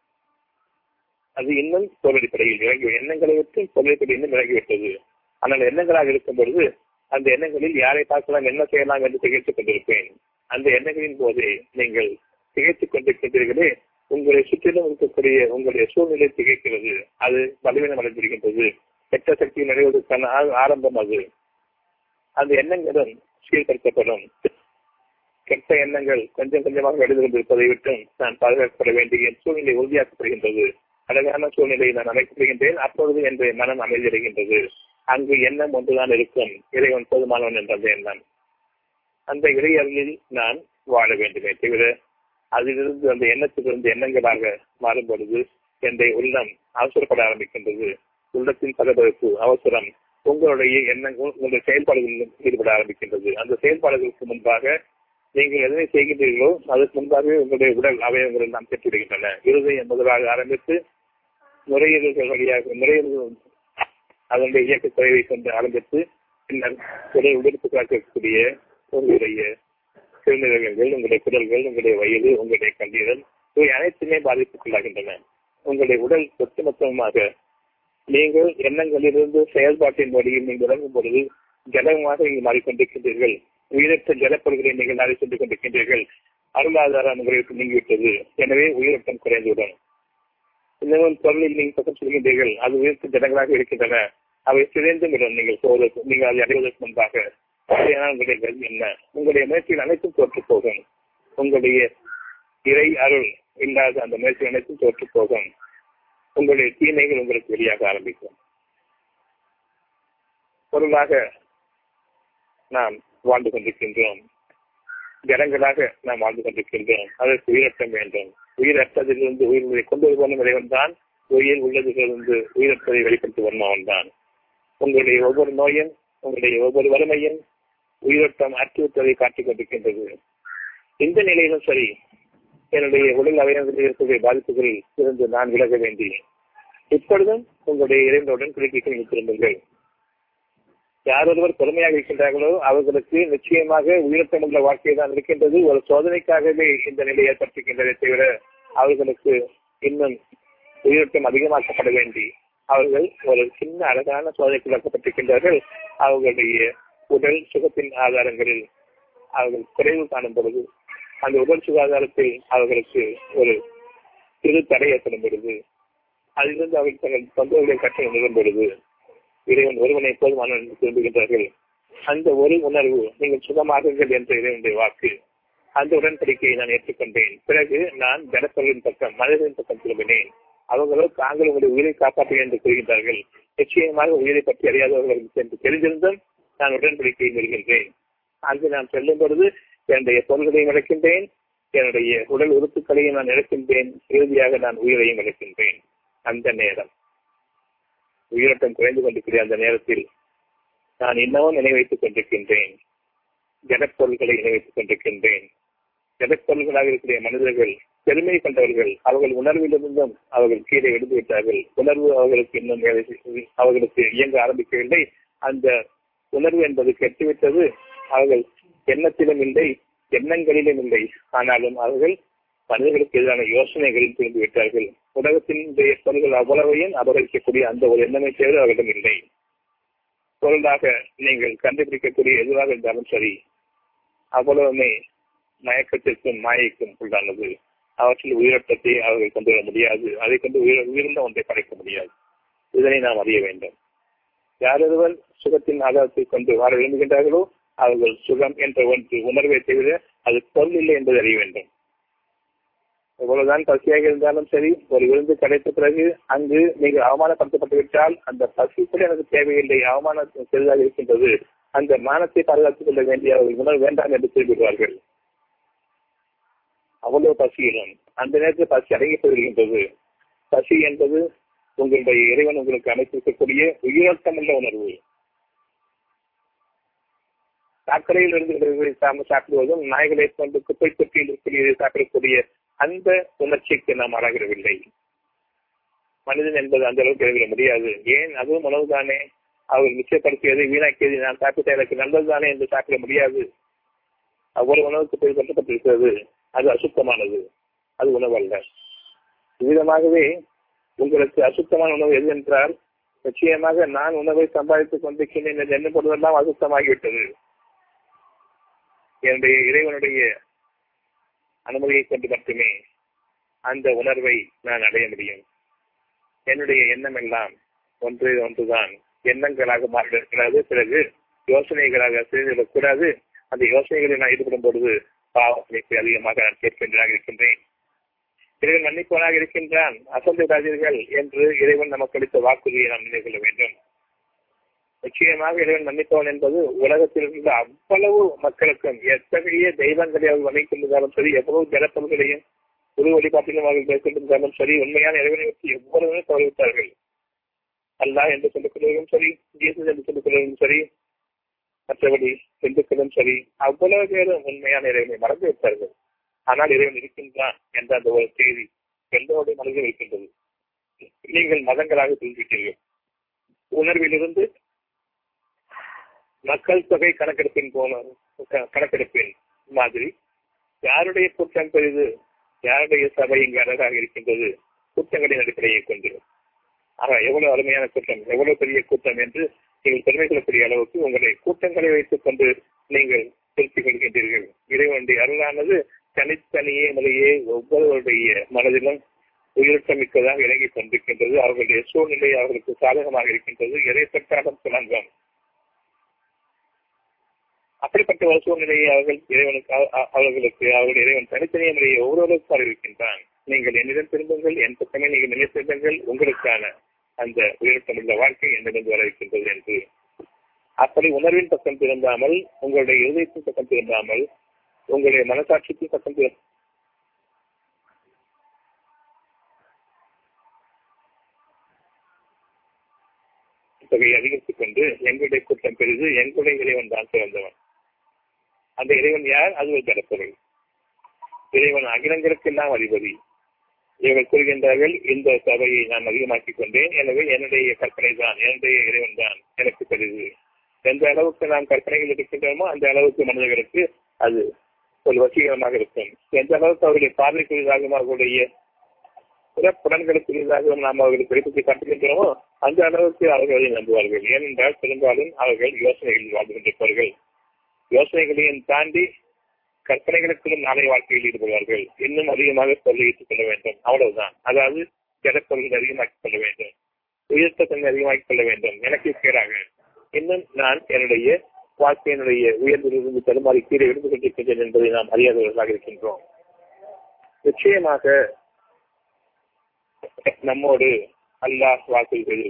அது இன்னும் பொருளடிப்படையில் இறங்கி எண்ணங்களை விட்டு பொருளடிப்படை இன்னும் இறங்கிவிட்டது ஆனால் எண்ணங்களாக இருக்கும் பொழுது அந்த எண்ணங்களில் யாரை பார்க்கலாம் என்ன செய்யலாம் என்று திகைத்துக் கொண்டிருப்பேன் அந்த எண்ணங்களின் போதே நீங்கள் திகைத்துக் கொண்டிருக்கின்றீர்களே உங்களை சுற்றிலும் இருக்கக்கூடிய உங்களுடைய சூழ்நிலை திகைக்கிறது அது பலவீனம் அடைந்திருக்கின்றது கெட்ட சக்தி நடைவதற்கான ஆரம்பம் அது அந்த எண்ணங்களும் சீர்படுத்தப்படும் கெட்ட எண்ணங்கள் கொஞ்சம் கொஞ்சமாக வெளிந்து கொண்டிருப்பதை விட்டும் நான் பாதுகாக்கப்பட வேண்டிய சூழ்நிலை உறுதியாக்கப்படுகின்றது அழகான சூழ்நிலையை நான் அமைக்கப்படுகின்றேன் அப்பொழுது என்ற மனம் அமைதியடைகின்றது அங்கு எண்ணம் ஒன்றுதான் இருக்கும் இறைவன் போதுமானவன் என்ற அந்த எண்ணம் அந்த இறையறியில் நான் வாழ வேண்டுமே தவிர அதிலிருந்து அந்த எண்ணத்திலிருந்து எண்ணங்களாக மாறும் பொழுது என்னுடைய உள்ளம் அவசரப்பட ஆரம்பிக்கின்றது உள்ளத்தின் பதபரப்பு அவசரம் உங்களுடைய எண்ணங்கள் உங்களுடைய செயல்பாடுகளில் ஈடுபட ஆரம்பிக்கின்றது அந்த செயல்பாடுகளுக்கு முன்பாக நீங்கள் எதனை செய்கின்றீர்களோ அதற்கு முன்பாகவே உங்களுடைய உடல் அவயவங்கள் எல்லாம் பெற்றுவிடுகின்றன இருதயம் முதலாக ஆரம்பித்து நுரையீரல்கள் வழியாக நுரையீரல்கள் அதனுடைய இயக்க குறைவை கொண்டு ஆரம்பித்து பின்னர் உடல் உடலுக்கு இருக்கக்கூடிய உங்களுடைய சிறுநீரகங்கள் உங்களுடைய குடல்கள் உங்களுடைய வயது உங்களுடைய கல்லீரல் இவை அனைத்துமே பாதிப்புக்குள்ளாகின்றன உங்களுடைய உடல் ஒட்டுமொத்தமாக நீங்கள் எண்ணங்களிலிருந்து செயல்பாட்டின் வழியில் நீங்கள் இறங்கும் பொழுது ஜலமாக நீங்கள் மாறிக்கொண்டிருக்கின்றீர்கள் உயிரற்ற ஜலப்பொருள்களை நீங்கள் நாடி சென்று கொண்டிருக்கின்றீர்கள் அருளாதாரம் உங்களுக்கு நீங்கிவிட்டது எனவே உயிரோட்டம் குறைந்துவிடும் இன்னும் பொருளில் நீங்கள் பக்கம் செல்கின்றீர்கள் அது உயிர்த்த ஜனங்களாக இருக்கின்றன அவை சிதைந்தும் விடும் நீங்கள் போவதற்கு நீங்கள் அதை அடைவதற்கு முன்பாக அப்படியானால் உங்களுடைய கல்வி என்ன உங்களுடைய முயற்சிகள் அனைத்தும் தோற்று போகும் உங்களுடைய இறை அருள் இல்லாத அந்த முயற்சிகள் அனைத்தும் தோற்று போகும் உங்களுடைய தீமைகள் உங்களுக்கு வெளியாக ஆரம்பிக்கும் பொருளாக நாம் வாழ்ந்து கொண்டிருக்கின்றோம் ஜனங்களாக நாம் வாழ்ந்து கொண்டிருக்கின்றோம் அதற்கு உயிரட்டம் வேண்டும் உயிரற்றதிலிருந்து உயிர்களை கொண்டு வருவனும் இறைவன் தான் உயிர் உள்ளதிலிருந்து உயிரற்றதை வெளிப்படுத்துவன் அவன் தான் உங்களுடைய ஒவ்வொரு நோயும் உங்களுடைய ஒவ்வொரு வறுமையும் உயிரோட்டம் அற்றுவிட்டதை காட்டிக் கொண்டிருக்கின்றது இந்த நிலையிலும் சரி என்னுடைய உடல் அவயங்களில் இருக்கக்கூடிய பாதிப்புகளில் இருந்து நான் விலக வேண்டி இப்பொழுதும் உங்களுடைய இறைவனுடன் குறிப்பிட்டு நீங்கள் திரும்புங்கள் யார் ஒருவர் பொறுமையாக இருக்கின்றார்களோ அவர்களுக்கு நிச்சயமாக உயிரட்டம் உள்ள வாழ்க்கை தான் இருக்கின்றது ஒரு சோதனைக்காகவே இந்த நிலை ஏற்பட்டிருக்கின்றதை தவிர அவர்களுக்கு இன்னும் உயிரோட்டம் அதிகமாக்கப்பட வேண்டி அவர்கள் ஒரு சின்ன அழகான சோதனைக்குள்ளாக்கப்பட்டிருக்கின்றார்கள் அவர்களுடைய உடல் சுகத்தின் ஆதாரங்களில் அவர்கள் குறைவு காணும் பொழுது அந்த உடல் சுகாதாரத்தில் அவர்களுக்கு ஒரு சிறு தடை ஏற்படும் பொழுது அதிலிருந்து அவர்கள் தங்கள் தொந்தரவுகளை கற்று உணரும் பொழுது இறைவன் ஒருவனை போதுமான திரும்புகின்றார்கள் அந்த ஒரு உணர்வு நீங்கள் சுகமாகுங்கள் என்ற இறைவனுடைய வாக்கு அந்த உடன்படிக்கையை நான் ஏற்றுக்கொண்டேன் பிறகு நான் ஜனப்பொருளின் பக்கம் மனிதனின் பக்கம் திரும்பினேன் அவர்களோ தாங்கள் உங்களுடைய உயிரை காப்பாற்றுவேன் என்று கூறுகின்றார்கள் நிச்சயமாக உயிரை பற்றி அறியாதவர்கள் என்று தெரிந்திருந்தும் நான் உடன்படிக்கையை வருகின்றேன் அங்கு நான் செல்லும் பொழுது என்னுடைய பொருள்களையும் இழக்கின்றேன் என்னுடைய உடல் உறுப்புகளையும் நான் இழக்கின்றேன் இறுதியாக நான் உயிரையும் இழக்கின்றேன் அந்த நேரம் உயிரோட்டம் குறைந்து கொண்டிருக்கிற அந்த நேரத்தில் நான் இன்னமும் நினைவைத்துக் கொண்டிருக்கின்றேன் ஜனப்பொருள்களை நினைவைத்துக் கொண்டிருக்கின்றேன் ஜனப்பொருள்களாக இருக்கிற மனிதர்கள் பெருமை கொண்டவர்கள் அவர்கள் உணர்விலிருந்தும் அவர்கள் கீழே விழுந்து விட்டார்கள் உணர்வு அவர்களுக்கு இன்னும் வேலை செய்ய- அவர்களுக்கு இயங்க ஆரம்பிக்கவில்லை அந்த உணர்வு என்பது கெட்டுவிட்டது அவர்கள் எண்ணத்திலும் இல்லை எண்ணங்களிலும் இல்லை ஆனாலும் அவர்கள் மனிதர்களுக்கு எதிரான யோசனைகளில் புரிந்து விட்டார்கள் உலகத்தினுடைய பொருள்கள் அவ்வளவையும் அபகரிக்கக்கூடிய அந்த ஒரு எண்ணமை தவிர அவர்களிடம் இல்லை பொருளாக நீங்கள் கண்டுபிடிக்கக்கூடிய எதுவாக இருந்தாலும் சரி அவ்வளவுமே மயக்கத்திற்கும் மாயைக்கும் உள்ளானது அவற்றில் உயிரோட்டத்தை அவர்கள் கொண்டு வர முடியாது அதை கொண்டு உயிர் உயிர்ந்த ஒன்றை படைக்க முடியாது இதனை நாம் அறிய வேண்டும் யாரொருவர் சுகத்தின் ஆதாரத்தை கொண்டு வாழ விரும்புகின்றார்களோ அவர்கள் சுகம் என்ற ஒன்று உணர்வை தவிர அது பொருள் இல்லை என்பதை அறிய வேண்டும் எவ்வளவுதான் பசியாக இருந்தாலும் சரி ஒரு விருந்து கிடைத்த பிறகு அங்கு நீங்கள் அவமானப்படுத்தப்பட்டு விட்டால் அந்த பசி கூட எனக்கு தேவையில்லை அவமானம் பெரிதாக இருக்கின்றது அந்த மானத்தை பாதுகாத்துக் கொள்ள வேண்டிய அவர்கள் உணர்வு வேண்டாம் என்று குறிப்பிடுவார்கள் அவ்வளவு பசியிலும் அந்த நேரத்தில் பசி அடங்கி போய்விடுகின்றது பசி என்பது உங்களுடைய இறைவன் உங்களுக்கு அமைத்திருக்கக்கூடிய உயிரோட்டமுள்ள உணர்வு சாக்கடையில் இருந்து சாம சாப்பிடுவதும் நாய்களை கொண்டு குப்பை தொட்டியில் இருக்கக்கூடிய சாப்பிடக்கூடிய அந்த உணர்ச்சிக்கு நாம் ஆளாகிறவில்லை மனிதன் என்பது அந்த அளவுக்கு எழுத முடியாது ஏன் அதுவும் உணவு தானே அவர் நிச்சயப்படுத்தியது வீணாக்கியது நான் சாப்பிட்ட எனக்கு நல்லதுதானே என்று சாப்பிட முடியாது அவ்வளவு உணவுக்கு போய் கட்டப்பட்டிருக்கிறது அது அசுத்தமானது அது உணவு அல்ல இவ்விதமாகவே உங்களுக்கு அசுத்தமான உணவு எது என்றால் நிச்சயமாக நான் உணவை சம்பாதித்துக் கொண்டிருக்கிறேன் என்று எண்ணப்படுவதெல்லாம் அசுத்தமாகிவிட்டது என்னுடைய இறைவனுடைய அனுமதியை கொண்டு மட்டுமே அந்த உணர்வை நான் அடைய முடியும் என்னுடைய எண்ணம் எல்லாம் ஒன்று ஒன்றுதான் எண்ணங்களாக மாறிவிடக்கூடாது பிறகு யோசனைகளாக செய்துவிடக்கூடாது அந்த யோசனைகளில் நான் ஈடுபடும் பொழுது பாவத்திற்கு அதிகமாக நான் கேட்கின்றாக இருக்கின்றேன் இறைவன் மன்னிப்பவனாக இருக்கின்றான் அசந்து விடாதீர்கள் என்று இறைவன் நமக்கு அளித்த வாக்குறுதியை நாம் நினைவு கொள்ள வேண்டும் நிச்சயமாக இறைவன் மன்னிப்பவன் என்பது உலகத்தில் இருந்த அவ்வளவு மக்களுக்கும் எத்தகைய தெய்வங்களை அவர் வணிக்கின்றாலும் சரி எவ்வளவு ஜலப்பொருள்களையும் குரு வழிபாட்டிலும் அவர்கள் மேற்கொண்டிருந்தாலும் சரி உண்மையான இறைவனை பற்றி எவ்வளவுமே தவறிவிட்டார்கள் அல்லாஹ் என்று சொல்லிக் கொள்வதும் சரி ஜீசஸ் என்று சொல்லிக் கொள்வதும் சரி மற்றபடி இந்துக்களும் சரி அவ்வளவு பேரும் உண்மையான இறைவனை மறந்து விட்டார்கள் ஆனால் இறைவன் இருக்கின்றான் என்ற அந்த ஒரு செய்தி எல்லோருடைய மனதில் இருக்கின்றது நீங்கள் மதங்களாக பிரிந்துவிட்டீர்கள் உணர்விலிருந்து மக்கள் தொகை கணக்கெடுப்பின் போன கணக்கெடுப்பின் மாதிரி யாருடைய குற்றம் பெரிது யாருடைய சபை இங்கு அழகாக இருக்கின்றது குற்றங்களின் அடிப்படையை கொண்டு ஆக எவ்வளவு அருமையான கூட்டம் எவ்வளவு பெரிய கூட்டம் என்று நீங்கள் பெருமை கொள்ளக்கூடிய அளவுக்கு உங்களை கூட்டங்களை வைத்துக் கொண்டு நீங்கள் திருத்திக் கொள்கின்றீர்கள் இறைவனுடைய அருளானது தனித்தனியே முறையே ஒவ்வொருவருடைய மனதிலும் உயிரோட்டமிக்கதாக இறங்கிக் கொண்டிருக்கின்றது அவர்களுடைய சூழ்நிலை அவர்களுக்கு சாதகமாக இருக்கின்றது இறைப்பட்டாலும் சுலங்கம் அப்படிப்பட்ட ஒரு சூழ்நிலையை அவர்கள் இறைவனுக்கு அவர்களுக்கு அவர்கள் இறைவன் தனித்தனிய முறையை ஒவ்வொருவருக்கும் அறிவிக்கின்றான் நீங்கள் என்னிடம் திரும்புங்கள் என் பக்கமே நீங்கள் நினைத்திருந்தீர்கள் உங்களுக்கான அந்த உயிரோட்டமுள்ள வாழ்க்கை என்னிடம் வர இருக்கின்றது என்று அப்படி உணர்வின் பக்கம் திரும்பாமல் உங்களுடைய இருதயத்தின் பக்கம் திரும்பாமல் உங்களுடைய மனசாட்சிக்கு பக்கம் திரு தொகையை அதிகரித்துக் கொண்டு எங்களுடைய கூட்டம் பெரிது எங்களுடைய இறைவன் தான் சிறந்தவன் அந்த இறைவன் யார் அது ஒரு கடப்பொருள் இறைவன் அகிலங்களுக்கெல்லாம் அதிபதி இவர்கள் கூறுகின்றார்கள் இந்த சபையை நான் அதிகமாக்கிக் கொண்டேன் எனவே என்னுடைய கற்பனை தான் என்னுடைய இறைவன் தான் எனக்கு பெரிது எந்த அளவுக்கு நாம் கற்பனைகள் இருக்கின்றோமோ அந்த அளவுக்கு மனிதர்களுக்கு அது ஒரு வசீகரமாக இருக்கும் எந்த அளவுக்கு அவருடைய பார்வைக்குரியதாகவும் அவர்களுடைய புறப்புடன்களுக்குரியதாகவும் நாம் அவர்களுக்கு வெளிப்படுத்தி காட்டுகின்றோமோ அந்த அளவுக்கு அவர்கள் அதை நம்புவார்கள் ஏனென்றால் பெரும்பாலும் அவர்கள் யோசனைகளில் வாழ்ந்து கொண்டிருப்பார்கள் யோசனைகளையும் தாண்டி கற்பனைகளுக்கும் நாளை வாழ்க்கையில் ஈடுபடுவார்கள் இன்னும் அதிகமாக பொருளை ஈட்டுக் கொள்ள வேண்டும் அவ்வளவுதான் அதாவது ஜடப்பொருள்களை அதிகமாக்கிக் கொள்ள வேண்டும் உயர்த்த தன்மை அதிகமாக்கிக் கொள்ள வேண்டும் எனக்கு கேடாக இன்னும் நான் என்னுடைய வாழ்க்கையினுடைய உயர்விலிருந்து தடுமாறி கீழே இருந்து கொண்டிருக்கின்றேன் என்பதை நாம் அறியாதவர்களாக இருக்கின்றோம் நிச்சயமாக நம்மோடு அல்லாஹ் வாக்குறுதி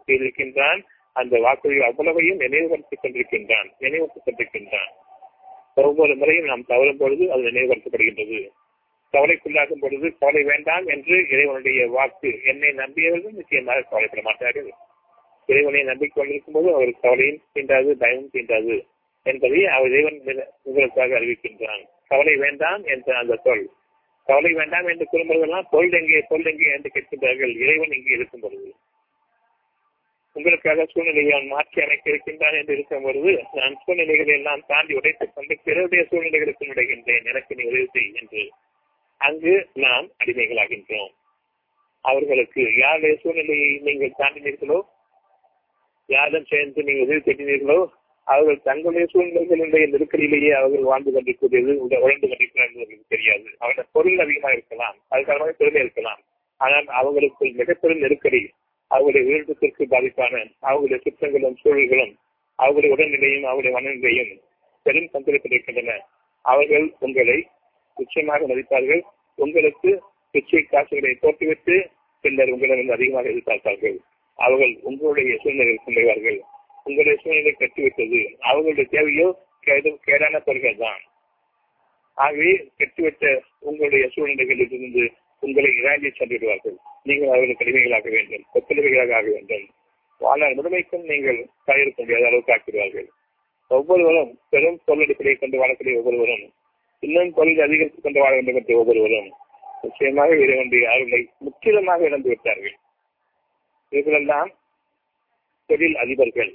செய்திருக்கின்றான் அந்த வாக்குறுதி அவ்வளவையும் நினைவுபடுத்திக் கொண்டிருக்கின்றான் நினைவுபடுத்திக் கொண்டிருக்கின்றான் ஒவ்வொரு முறையும் நாம் தவறும் பொழுது அது நினைவுபடுத்தப்படுகின்றது கவலைக்குள்ளாகும் பொழுது கவலை வேண்டாம் என்று இறைவனுடைய வாக்கு என்னை நம்பியவர்கள் நிச்சயமாக கவலைப்பட மாட்டார்கள் இறைவனை நம்பிக்கொண்டிருக்கும் போது அவர் கவலையும் தீண்டாது பயமும் தீண்டாது என்பதை அவர் இறைவன் உங்களுக்காக அறிவிக்கின்றான் கவலை வேண்டாம் என்ற அந்த சொல் கவலை வேண்டாம் என்று கூறும்போதெல்லாம் பொருள் எங்கே பொருள் எங்கே என்று கேட்கின்றார்கள் இறைவன் இங்கே இருக்கும் பொழுது உங்களுக்காக சூழ்நிலையை அவன் மாற்றி அமைக்க இருக்கின்றான் என்று இருக்கும் பொழுது நான் சூழ்நிலைகளை எல்லாம் தாண்டி உடைத்துக் கொண்டு பிறருடைய சூழ்நிலைகளுக்கு நுழைகின்றேன் எனக்கு நீ உதவி செய் என்று அங்கு நாம் அடிமைகளாகின்றோம் அவர்களுக்கு யாருடைய சூழ்நிலையை நீங்கள் தாண்டினீர்களோ யாரும் சேர்ந்து நீங்கள் உதவி தேடினீர்களோ அவர்கள் தங்களுடைய சூழ்நிலைகளுடைய நெருக்கடியிலேயே அவர்கள் வாழ்ந்து கொண்டிருக்கிறது உழைந்து கொண்டிருக்கிறார்கள் தெரியாது அவருடைய பொருள் அதிகமாக இருக்கலாம் அது காரணமாக பெருமை இருக்கலாம் ஆனால் அவர்களுக்கு மிகப்பெரும் நெருக்கடி அவர்களுடைய உயிரிழத்திற்கு பாதிப்பான அவர்களுடைய சுற்றங்களும் சூழல்களும் அவர்களுடைய உடல்நிலையும் அவருடைய மனநிலையும் பெரும் சந்தேகப்பட்டிருக்கின்றன அவர்கள் உங்களை நிச்சயமாக மதிப்பார்கள் உங்களுக்கு பிச்சை காசுகளை போட்டுவிட்டு பின்னர் உங்களிடம் அதிகமாக எதிர்பார்ப்பார்கள் அவர்கள் உங்களுடைய சூழ்நிலையில் கொள்வார்கள் உங்களுடைய சூழ்நிலை கட்டிவிட்டது அவர்களுடைய தேவையோ கேடான பொருள்கள் தான் ஆகவே கட்டிவிட்ட உங்களுடைய சூழ்நிலைகளில் இருந்து உங்களை இராஜி சென்றுவிடுவார்கள் நீங்கள் அவர்கள் கடிமைகளாக வேண்டும் ஒத்துழைமைகளாக ஆக வேண்டும் வாழ்நாள் முழுமைக்கும் நீங்கள் கையிருக்க முடியாத அளவுக்கு ஆக்கிடுவார்கள் ஒவ்வொருவரும் பெரும் பொருளடிப்படையை கொண்டு வாழக்கூடிய ஒவ்வொருவரும் இன்னும் பொருள் அதிகரித்துக் கொண்டு வாழ வேண்டும் என்ற ஒவ்வொருவரும் நிச்சயமாக இறைவனுடைய அருளை முற்றிலுமாக இழந்து விட்டார்கள் இவர்களெல்லாம் தொழில் அதிபர்கள்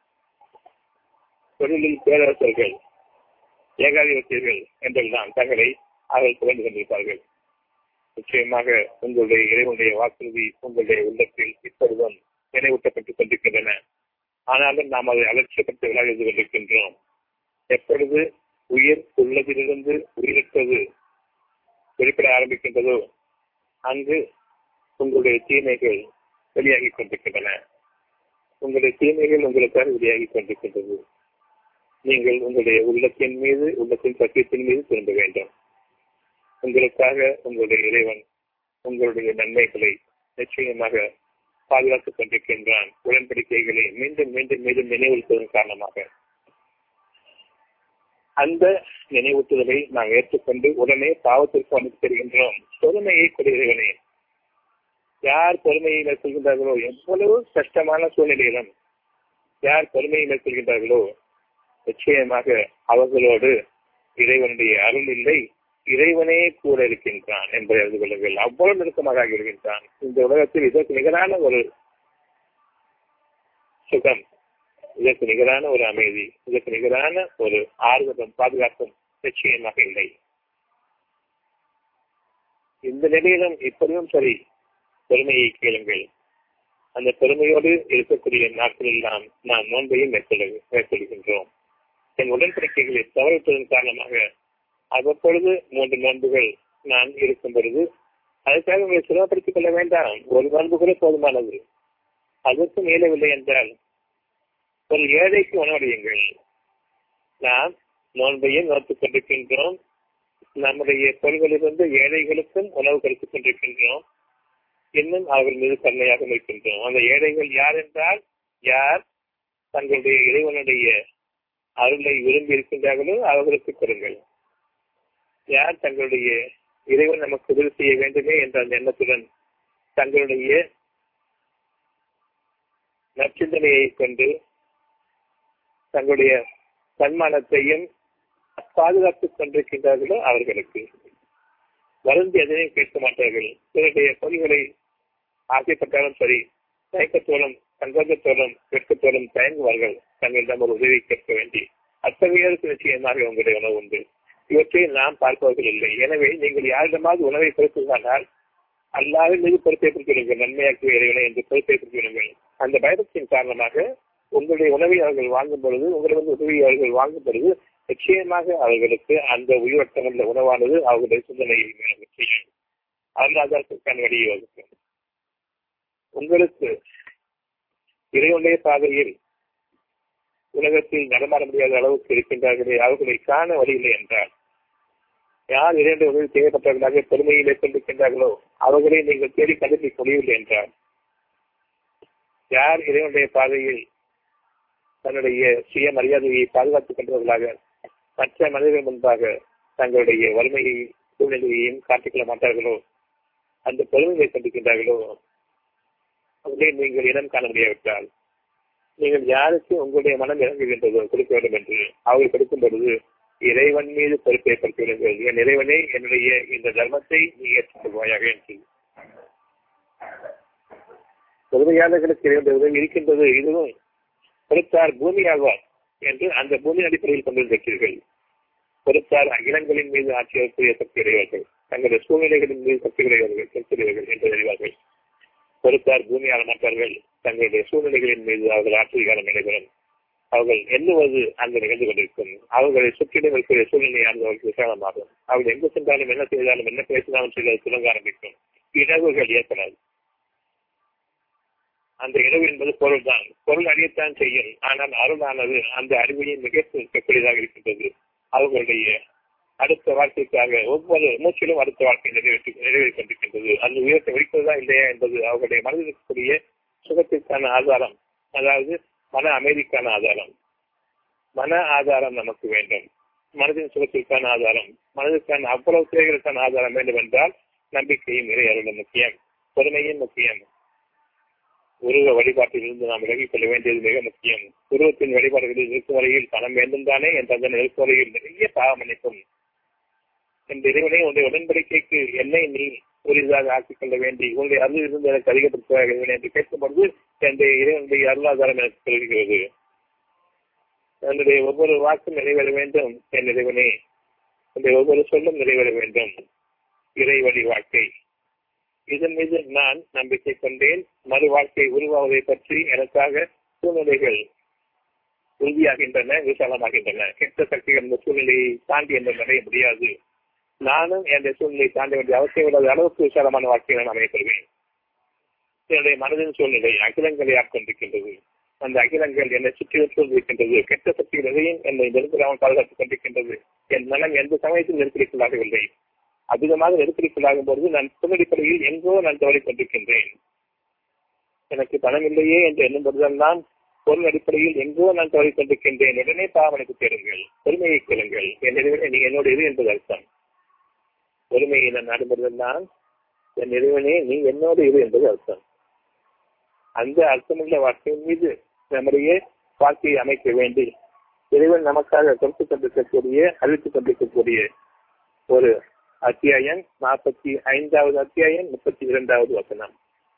தொழிலில் பேரரசர்கள் ஏகாதிபத்தியர்கள் என்றெல்லாம் தங்களை அவர்கள் புகழ்ந்து கொண்டிருப்பார்கள் நிச்சயமாக உங்களுடைய இறைவனுடைய வாக்குறுதி உங்களுடைய உள்ளத்தில் இப்பொழுதும் நினைவூட்டப்பட்டுக் கொண்டிருக்கின்றன ஆனாலும் நாம் அதை அலட்சியப்பட்டு விளையாடி கொண்டிருக்கின்றோம் எப்பொழுது உயிர் உள்ளதிலிருந்து உயிரற்றது வெளிப்பட ஆரம்பிக்கின்றதோ அங்கு உங்களுடைய தீமைகள் வெளியாகிக் கொண்டிருக்கின்றன உங்களுடைய தீமைகள் உங்களுக்காக வெளியாகிக் கொண்டிருக்கின்றது நீங்கள் உங்களுடைய உள்ளத்தின் மீது உள்ளத்தின் சத்தியத்தின் மீது திரும்ப வேண்டும் உங்களுக்காக உங்களுடைய இறைவன் உங்களுடைய நன்மைகளை நிச்சயமாக பாதுகாத்துக் கொண்டிருக்கின்றான் உடன்படிக்கைகளை மீண்டும் மீண்டும் மீண்டும் நினைவுறுத்துவதன் காரணமாக அந்த நினைவூட்டுதலை நாம் ஏற்றுக்கொண்டு உடனே பாவத்திற்கு அனுப்பி தருகின்றோம் பொறுமையை கொள்கிறவனே யார் பொறுமையை மேற்கொள்கின்றார்களோ எவ்வளவு கஷ்டமான சூழ்நிலையிலும் யார் பொறுமையை மேற்கொள்கின்றார்களோ நிச்சயமாக அவர்களோடு இறைவனுடைய அருள் இல்லை இறைவனே கூட இருக்கின்றான் என்பதை அறிந்து கொள்ளுங்கள் அவ்வளவு நெருக்கமாக ஆகிவிடுகின்றான் இந்த உலகத்தில் இதற்கு நிகரான ஒரு சுகம் இதற்கு நிகரான ஒரு அமைதி இதற்கு நிகரான ஒரு ஆர்வம் பாதுகாப்பும் நிச்சயமாக இல்லை இந்த நிலையிலும் இப்பொழுதும் சரி பெருமையை கேளுங்கள் அந்த பெருமையோடு இருக்கக்கூடிய நாட்களில் நாம் நாம் நோன்பையும் மேற்கொள்ள மேற்கொள்கின்றோம் என் உடன்படிக்கைகளை தவறுவதன் காரணமாக அவ்வப்பொழுது மூன்று நோன்புகள் நான் இருக்கும் பொழுது அதுக்காக உங்களை சிரமப்படுத்திக் கொள்ள வேண்டாம் ஒரு நோன்பு கூட போதுமானது அதற்கு மேலவில்லை என்றால் ஒரு ஏழைக்கு உணவடையுங்கள் நாம் நோன்பையும் நோத்துக் கொண்டிருக்கின்றோம் நம்முடைய பொருள்களிலிருந்து ஏழைகளுக்கும் உணவு கொடுத்துக் கொண்டிருக்கின்றோம் இன்னும் அவர்கள் மீது கருணையாக இருக்கின்றோம் அந்த ஏழைகள் யார் என்றால் யார் தங்களுடைய இறைவனுடைய அருளை விரும்பி இருக்கின்றார்களோ அவர்களுக்கு கொடுங்கள் யார் தங்களுடைய இறைவன் நமக்கு உதவி செய்ய வேண்டுமே என்ற அந்த எண்ணத்துடன் தங்களுடைய நற்சிந்தனையை கொண்டு தங்களுடைய சன்மானத்தையும் பாதுகாத்துக் கொண்டிருக்கின்றார்களோ அவர்களுக்கு வருந்து எதையும் கேட்க மாட்டார்கள் பிறருடைய பொறிகளை ஆசைப்பட்டாலும் சரி தயக்கத்தோடும் சங்கோஜத்தோடும் வெட்கத்தோடும் தயங்குவார்கள் தங்களிடம் ஒரு உதவி கேட்க வேண்டி அத்தகையோருக்கு நிச்சயமாக உங்களுடைய உணவு உண்டு இவற்றை நாம் பார்ப்பவர்கள் இல்லை எனவே நீங்கள் யாரிடமாவது உணவை கொடுத்துள்ளானால் அல்லாவின் மீது பொறுப்பேற்றுக் நன்மையாக்குவ இறைவனை என்று பொறுப்பேற்றுக் அந்த பயணத்தின் காரணமாக உங்களுடைய உணவை அவர்கள் வாங்கும் பொழுது உங்களிடம் உதவி அவர்கள் வாங்கும் பொழுது நிச்சயமாக அவர்களுக்கு அந்த உயிரோட்டம் உள்ள உணவானது அவர்களுடைய சிந்தனையை செய்யும் அதற்கான வழியை வகுக்கும் உங்களுக்கு இறைவனுடைய பாதையில் உலகத்தில் நடமாட முடியாத அளவுக்கு இருக்கின்றார்களே அவர்களை காண வழியில்லை என்றால் யார் இரண்டு உதவி தேவைப்பட்டவர்களாக பெருமையை மேற்கொண்டிருக்கின்றார்களோ அவர்களை நீங்கள் தேடி கண்டுபிடிக்க முடியவில்லை என்றால் யார் இறைவனுடைய பாதையில் தன்னுடைய சுய மரியாதையை பாதுகாத்துக் கொண்டவர்களாக மற்ற மனிதர்கள் முன்பாக தங்களுடைய வறுமையை சூழ்நிலையையும் காட்டிக்கொள்ள மாட்டார்களோ அந்த பெருமையை சந்திக்கின்றார்களோ அதிலே நீங்கள் இடம் காண முடியாவிட்டால் நீங்கள் யாருக்கு உங்களுடைய மனம் இறங்குகின்றதோ கொடுக்க வேண்டும் என்று அவர்கள் கொடுக்கும் பொழுது இறைவன் மீது பொறுப்பை ஏற்படுத்தி விடுங்கள் என் இறைவனே என்னுடைய இந்த தர்மத்தை நீ ஏற்றுக்கொள்வாயாக என்று உதவியாளர்களுக்கு இருந்த உதவி இருக்கின்றது இதுவும் பொறுத்தார் பூமி ஆழ்வார் என்று அந்த பூமி அடிப்படையில் கொண்டிருக்கிறீர்கள் பொறுத்தார் அகிலங்களின் மீது ஆட்சியக்கூடிய சக்தி உடையவர்கள் தங்களுடைய சூழ்நிலைகளின் மீது சக்தி உடையவர்கள் சக்தி உடையவர்கள் என்று அறிவார்கள் பொறுத்தார் பூமி ஆள மாட்டார்கள் தங்களுடைய சூழ்நிலைகளின் மீது அவர்கள் ஆட்சி காலம் நடைபெறும் அவர்கள் எண்ணுவது அங்கு நிகழ்ந்து கொண்டிருக்கும் அவர்களை சுற்றிலும் இருக்கிற சூழ்நிலையானது அவர்களுக்கு விசாலமாகும் அவர்கள் எங்கு சென்றாலும் என்ன செய்தாலும் என்ன பேசினாலும் சிலர் துணங்க ஆரம்பிக்கும் இடவுகள் ஏற்படாது அந்த இடவு என்பது பொருள் தான் பொருள் அறியத்தான் செய்யும் ஆனால் அருளானது அந்த அறிவையை மிக இருக்கக்கூடியதாக இருக்கின்றது அவர்களுடைய அடுத்த வாழ்க்கைக்காக ஒவ்வொரு மூச்சிலும் அடுத்த வாழ்க்கை நிறைவேற்றி நிறைவேறி கொண்டிருக்கின்றது அந்த உயரத்தை வைக்கிறதா இல்லையா என்பது அவர்களுடைய மனதில் இருக்கக்கூடிய சுகத்திற்கான ஆதாரம் அதாவது மன அமைதிக்கான ஆதாரம் மன ஆதாரம் நமக்கு வேண்டும் மனதின் சுகத்திற்கான ஆதாரம் மனதிற்கான அவ்வளவு தேவைகளுக்கான ஆதாரம் வேண்டும் என்றால் நம்பிக்கையும் இறை அருளும் முக்கியம் பொறுமையும் முக்கியம் உருவ வழிபாட்டில் இருந்து நாம் விலகிக் கொள்ள வேண்டியது மிக முக்கியம் உருவத்தின் வழிபாடுகளில் இருக்கும் வரையில் பணம் வேண்டும் தானே என்ற அந்த இருக்கும் வரையில் நிறைய பாவம் மன்னிக்கும் என் இறைவனை உன்னுடைய உடன்படிக்கைக்கு என்னை நீ புரிதாக ஆக்கிக் கொள்ள வேண்டி உன்னுடைய அருள் இருந்து எனக்கு அதிகப்படுத்துவாக இறைவனை என்று கேட்கும் பொழுது என்னுடைய இறைவனுடைய அருளாதாரம் எனக்கு பெறுகிறது என்னுடைய ஒவ்வொரு வாக்கும் நிறைவேற வேண்டும் என் இறைவனே என்னுடைய ஒவ்வொரு சொல்லும் நிறைவேற வேண்டும் இறை வழி வாழ்க்கை இதன் மீது நான் நம்பிக்கை கொண்டேன் மறு வாழ்க்கை உருவாவதை பற்றி எனக்காக சூழ்நிலைகள் உறுதியாகின்றன விசாலமாகின்றன கெட்ட சக்திகள் இந்த சூழ்நிலையை தாண்டி என்று அடைய முடியாது நானும் என் சூழ்நிலையை தாண்ட வேண்டிய அவசியம் இல்லாத அளவுக்கு விசாலமான வாழ்க்கையை நான் அமையப்படுவேன் என்னுடைய மனதின் சூழ்நிலை அகிலங்களை ஆட்கொண்டிருக்கின்றது அந்த அகிலங்கள் என்னை சுற்றி இருக்கின்றது கெட்ட சக்திகள் எதையும் என்னை நெருப்பிடாமல் பாதுகாத்துக் கொண்டிருக்கின்றது என் மனம் எந்த சமயத்தில் நெருக்கடிக்குள்ளாகவில்லை அதிகமாக நெருக்கடிக்குள்ளாகும் பொழுது நான் புகடிப்படையில் எங்கோ நான் தவறிக் கொண்டிருக்கின்றேன் எனக்கு பணம் இல்லையே என்று எண்ணும் பொழுதெல்லாம் பொருள் அடிப்படையில் எங்கோ நான் தவறிக் கொண்டிருக்கின்றேன் உடனே பாவனுக்கு கேளுங்கள் பொறுமையை கேளுங்கள் என் இறைவனை நீ என்னோட இது என்பது அர்த்தம் பொறுமையை நான் நாடும்பொழுதெல்லாம் என் இறைவனே நீ என்னோட இது என்பது அர்த்தம் அந்த அர்த்தமுள்ள வாழ்க்கையின் மீது நம்முடைய வாழ்க்கையை அமைக்க வேண்டி இறைவன் நமக்காக கொடுத்துக் கொண்டிருக்கக்கூடிய அறிவித்துக் கொண்டிருக்கக்கூடிய ஒரு அத்தியாயம் நாற்பத்தி ஐந்தாவது அத்தியாயம் முப்பத்தி இரண்டாவது வசனம்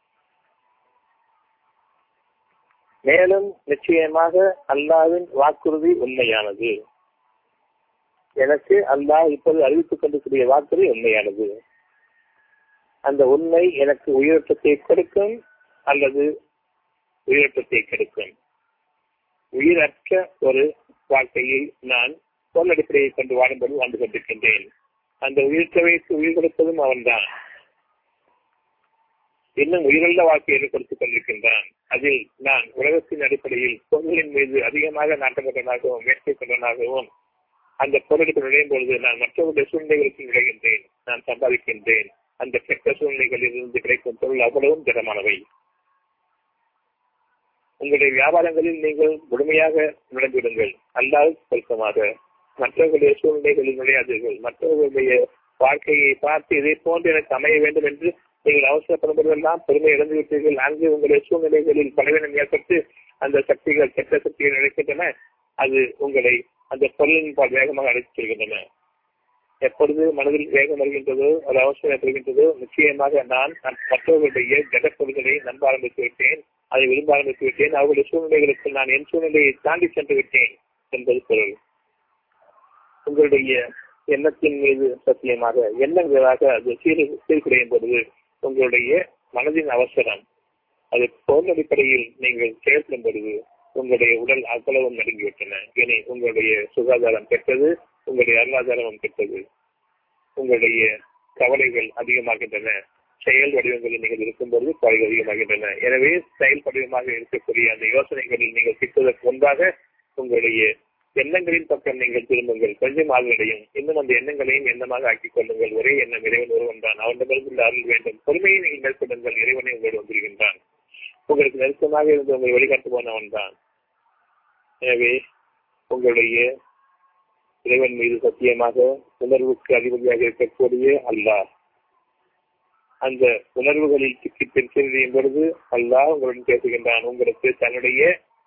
மேலும் நிச்சயமாக அல்லாவின் வாக்குறுதி உண்மையானது எனக்கு அல்லாஹ் இப்போது அறிவித்துக் கொண்டிருக்கிற வாக்குறுதி உண்மையானது அந்த உண்மை எனக்கு உயிரோட்டத்தை கொடுக்கும் அல்லது உயிரோட்டத்தை கெடுக்கும் உயிரற்ற ஒரு வாழ்க்கையை நான் பொருள் அடிப்படையை கொண்டு வாழும்போது வாழ்ந்து கொண்டிருக்கின்றேன் அந்த உயிர்த்தவைக்கு உயிர் கொடுப்பதும் அவன்தான் இன்னும் உயிருள்ள வாழ்க்கையை கொடுத்துக் கொண்டிருக்கின்றான் அதில் நான் உலகத்தின் அடிப்படையில் பொருளின் மீது அதிகமாக நாட்டப்பட்டனாகவும் வேட்கை கொண்டனாகவும் அந்த பொருளுக்கு நுழையும் பொழுது நான் மற்றவருடைய சூழ்நிலைகளுக்கு நுழைகின்றேன் நான் சம்பாதிக்கின்றேன் அந்த கெட்ட சூழ்நிலைகளில் இருந்து கிடைக்கும் பொருள் அவ்வளவும் திடமானவை உங்களுடைய வியாபாரங்களில் நீங்கள் முழுமையாக நுழைந்துவிடுங்கள் அல்லாது பொருத்தமாக மற்றவர்களுடைய சூழ்நிலைகளில் நுழையாதீர்கள் மற்றவர்களுடைய வாழ்க்கையை பார்த்து இதை போன்று எனக்கு அமைய வேண்டும் என்று நீங்கள் அவசரப்படும் போதெல்லாம் பெருமை இழந்து விட்டீர்கள் அங்கு உங்களுடைய சூழ்நிலைகளில் பலவீனம் ஏற்பட்டு அந்த சக்திகள் கெட்ட சக்திகள் நினைக்கின்றன அது உங்களை அந்த பொருளின் பால் வேகமாக அழைத்துச் செல்கின்றன எப்பொழுது மனதில் வேகம் வருகின்றதோ அது அவசரம் ஏற்படுகின்றதோ நிச்சயமாக நான் மற்றவர்களுடைய ஜடப்பொருள்களை நம்ப ஆரம்பித்து விட்டேன் அதை விரும்ப ஆரம்பித்து விட்டேன் அவர்களுடைய சூழ்நிலைகளுக்கு நான் என் சூழ்நிலையை தாண்டி சென்று விட்டேன் என்பது பொருள் உங்களுடைய எண்ணத்தின் மீது சத்தியமாக எண்ணங்களாக அது சீர் சீர்குறையும் பொழுது உங்களுடைய மனதின் அவசரம் அது பொருள் அடிப்படையில் நீங்கள் செயல்படும் பொழுது உங்களுடைய உடல் அவ்வளவும் நடுங்கிவிட்டன இனி உங்களுடைய சுகாதாரம் கெட்டது உங்களுடைய அருளாதாரமும் கெட்டது உங்களுடைய கவலைகள் அதிகமாகின்றன செயல் வடிவங்களில் நீங்கள் இருக்கும்போது கவலைகள் அதிகமாகின்றன எனவே செயல் வடிவமாக இருக்கக்கூடிய அந்த யோசனைகளில் நீங்கள் சிக்குவதற்கு முன்பாக உங்களுடைய எண்ணங்களின் பக்கம் நீங்கள் திரும்புங்கள் கொஞ்சம் ஆழ்வடையும் இன்னும் அந்த எண்ணங்களையும் எண்ணமாக ஆக்கிக் கொள்ளுங்கள் ஒரே எண்ணம் இறைவன் ஒருவன் தான் அவனிடமிருந்து அருள் வேண்டும் பொறுமையை நீங்கள் மேற்கொள்ளுங்கள் இறைவனை உங்களோடு வந்திருக்கின்றான் உங்களுக்கு நெருக்கமாக இருந்து உங்களை வழிகாட்டு போனவன் தான் எனவே உங்களுடைய இறைவன் மீது சத்தியமாக உணர்வுக்கு அதிபதியாக இருக்கக்கூடிய அல்லாஹ் அந்த உணர்வுகளில் சிக்கி பெற்றிருந்த பொழுது அல்லாஹ் உங்களுடன் பேசுகின்றான் உங்களுக்கு தன்னுடைய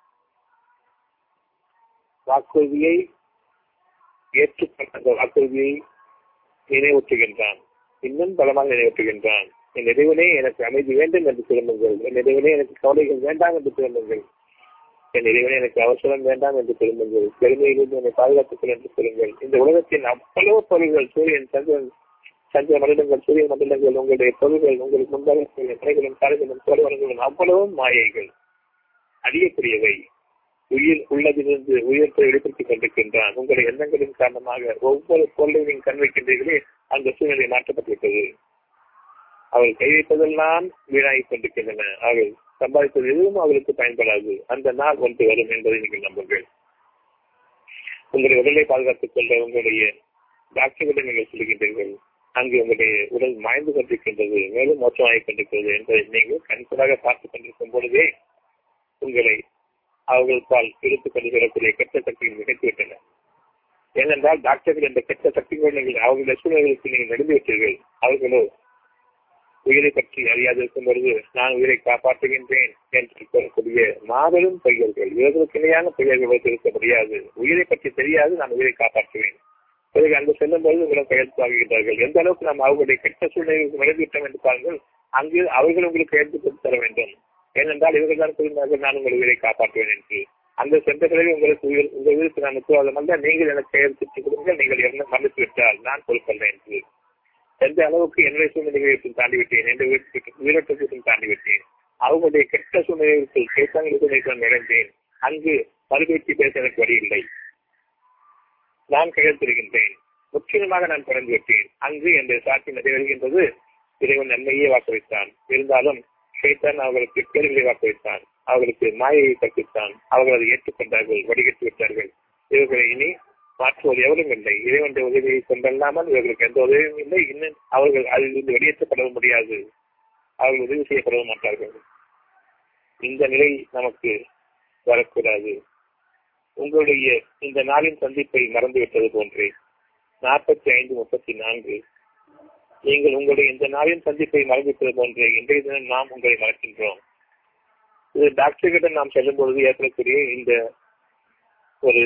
வாக்குறுதியை ஏற்றுக்கொண்ட அந்த வாக்குறுதியை நினைவூட்டுகின்றான் இன்னும் பலமாக நினைவூட்டுகின்றான் என் இறைவனே எனக்கு அமைதி வேண்டும் என்று திரும்புங்கள் என் இறைவனே எனக்கு கவலைகள் வேண்டாம் என்று திரும்புங்கள் என் இறைவனே எனக்கு அவசரம் வேண்டாம் என்று திரும்புங்கள் பெருமையிலிருந்து என்னை பாதுகாத்துக்கள் என்று சொல்லுங்கள் இந்த உலகத்தின் அவ்வளவு பொருள்கள் சூரியன் சந்திரன் சந்திர மண்டலங்கள் சூரிய மண்டலங்கள் உங்களுடைய பொருள்கள் உங்களுக்கு முன்பாக கடைகளும் காடுகளும் தோல்வரங்களும் அவ்வளவும் மாயைகள் அழியக்கூடியவை உயிர் உள்ளதிலிருந்து உயிர்த்தை வெளிப்படுத்திக் கொண்டிருக்கின்றான் உங்களுடைய எண்ணங்களின் காரணமாக ஒவ்வொரு பொருளையும் கண் வைக்கின்றீர்களே அந்த சூழ்நிலை மாற்றப்பட்டிருக்கிறது அவர்கள் கை வைப்பதெல்லாம் வீணாகிக் கொண்டிருக்கின்றன அவர்கள் சம்பாதிப்பது எதுவும் அவர்களுக்கு பயன்படாது அந்த நாள் ஒன்று வரும் என்பதை நீங்கள் நம்புங்கள் உங்களுடைய உடலை பாதுகாத்துக் கொள்ள உங்களுடைய டாக்டர்களை நீங்கள் சொல்லுகின்றீர்கள் அங்கு உங்களுடைய உடல் மாய்ந்து கொண்டிருக்கின்றது மேலும் மோசமாகிக் கொண்டிருக்கிறது என்பதை நீங்கள் கண்கூடாக பார்த்துக் கொண்டிருக்கும் பொழுதே உங்களை அவர்கள் பால் இழுத்துக் கொண்டு செல்லக்கூடிய கெட்ட சக்திகள் நிகழ்த்திவிட்டன ஏனென்றால் டாக்டர்கள் இந்த கெட்ட சக்திகள் நீங்கள் அவர்களுடைய சூழ்நிலைகளுக்கு நீங்கள் நடந்துவிட்டீர்கள் அவர்களோ உயிரை பற்றி அறியாதிருக்கும் பொழுது நான் உயிரை காப்பாற்றுகின்றேன் என்று கூறக்கூடிய மாபெரும் பொய்யர்கள் இவர்களுக்கு இணையான பொய்யர்கள் இருக்க முடியாது உயிரை பற்றி தெரியாது நான் உயிரை காப்பாற்றுவேன் பிறகு அங்கு செல்லும் பொழுது உங்களை கையெழுத்து வாங்குகின்றார்கள் எந்த அளவுக்கு நாம் அவர்களுடைய கெட்ட சூழ்நிலைகளுக்கு நுழைந்துவிட்டோம் என்று பாருங்கள் அங்கு அவர்கள் உங்களுக்கு கையெழுத்து தர வேண்டும் ஏனென்றால் இவர்கள் தான் கூறினார்கள் நான் உங்கள் உயிரை காப்பாற்றுவேன் என்று அந்த சென்ற பிறகு உங்களுக்கு உயிர் உங்கள் உயிருக்கு நான் உத்தரவாதம் அல்ல நீங்கள் எனக்கு கையெழுத்து கொடுங்கள் நீங்கள் என்ன மன்னித்து விட்டால் நான் பொறுப்பல்ல என்று எந்த அளவுக்கு என்னுடைய சூழ்நிலைகளுக்கும் தாண்டி விட்டேன் என்ற உயிரோட்டத்திற்கும் தாண்டி விட்டேன் அவங்களுடைய கெட்ட சூழ்நிலைகளுக்கு கேட்டாங்களுக்கு நுழைந்தேன் அங்கு மறுபேச்சு பேச எனக்கு வழி இல்லை நான் கையெழுத்திருக்கின்றேன் முற்றிலுமாக நான் தொடர்ந்து விட்டேன் அங்கு என்ற சாட்சி நிறைவேறுகின்றது இறைவன் நன்மையே வாக்களித்தான் இருந்தாலும் ஷைத்தான் அவர்களுக்கு பேர்களை வாக்களித்தான் அவர்களுக்கு மாயையை கற்பித்தான் அவர்கள் அதை ஏற்றுக்கொண்டார்கள் வடிகட்டி விட்டார்கள் இவர்களை இனி மாற்றுவது எவரும் இல்லை இறைவனுடைய உதவியை கொண்டல்லாமல் இவர்களுக்கு எந்த உதவியும் இல்லை இன்னும் அவர்கள் அதிலிருந்து வெளியேற்றப்படவும் முடியாது அவர்கள் உதவி செய்யப்படவும் மாட்டார்கள் இந்த நிலை நமக்கு வரக்கூடாது உங்களுடைய இந்த நாளின் சந்திப்பை மறந்துவிட்டது போன்றே நாற்பத்தி ஐந்து முப்பத்தி நான்கு நீங்கள் உங்களுடைய இந்த நாளின் சந்திப்பை மறந்துவிட்டது போன்றே இன்றைய தினம் நாம் உங்களை மறக்கின்றோம் இது டாக்டர்கிட்ட நாம் செல்லும் பொழுது ஏற்படக்கூடிய இந்த ஒரு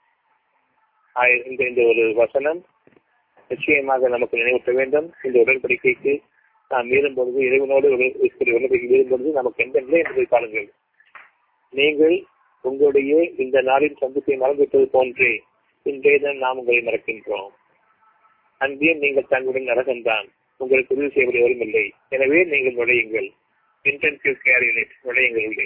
இந்த இந்த ஒரு வசனம் நிச்சயமாக நமக்கு நினைவூட்ட வேண்டும் இந்த உடன்படிக்கைக்கு நாம் மீறும் பொழுது இறைவனோடு உடன்படிக்கை மீறும் பொழுது நமக்கு எந்த நிலை என்பதை பாருங்கள் நீங்கள் உங்களுடைய இந்த நாளின் சந்திப்பை மறந்துவிட்டது போன்றே இன்றைய தினம் நாம் உங்களை மறக்கின்றோம் அங்கேயும் நீங்கள் தங்களுடன் நரகம்தான் உங்களுக்கு உதவி செய்வது எவரும் இல்லை எனவே நீங்கள் நுழையுங்கள் இன்டென்சிவ் கேர் யூனிட் நுழையுங்கள் உள்ளே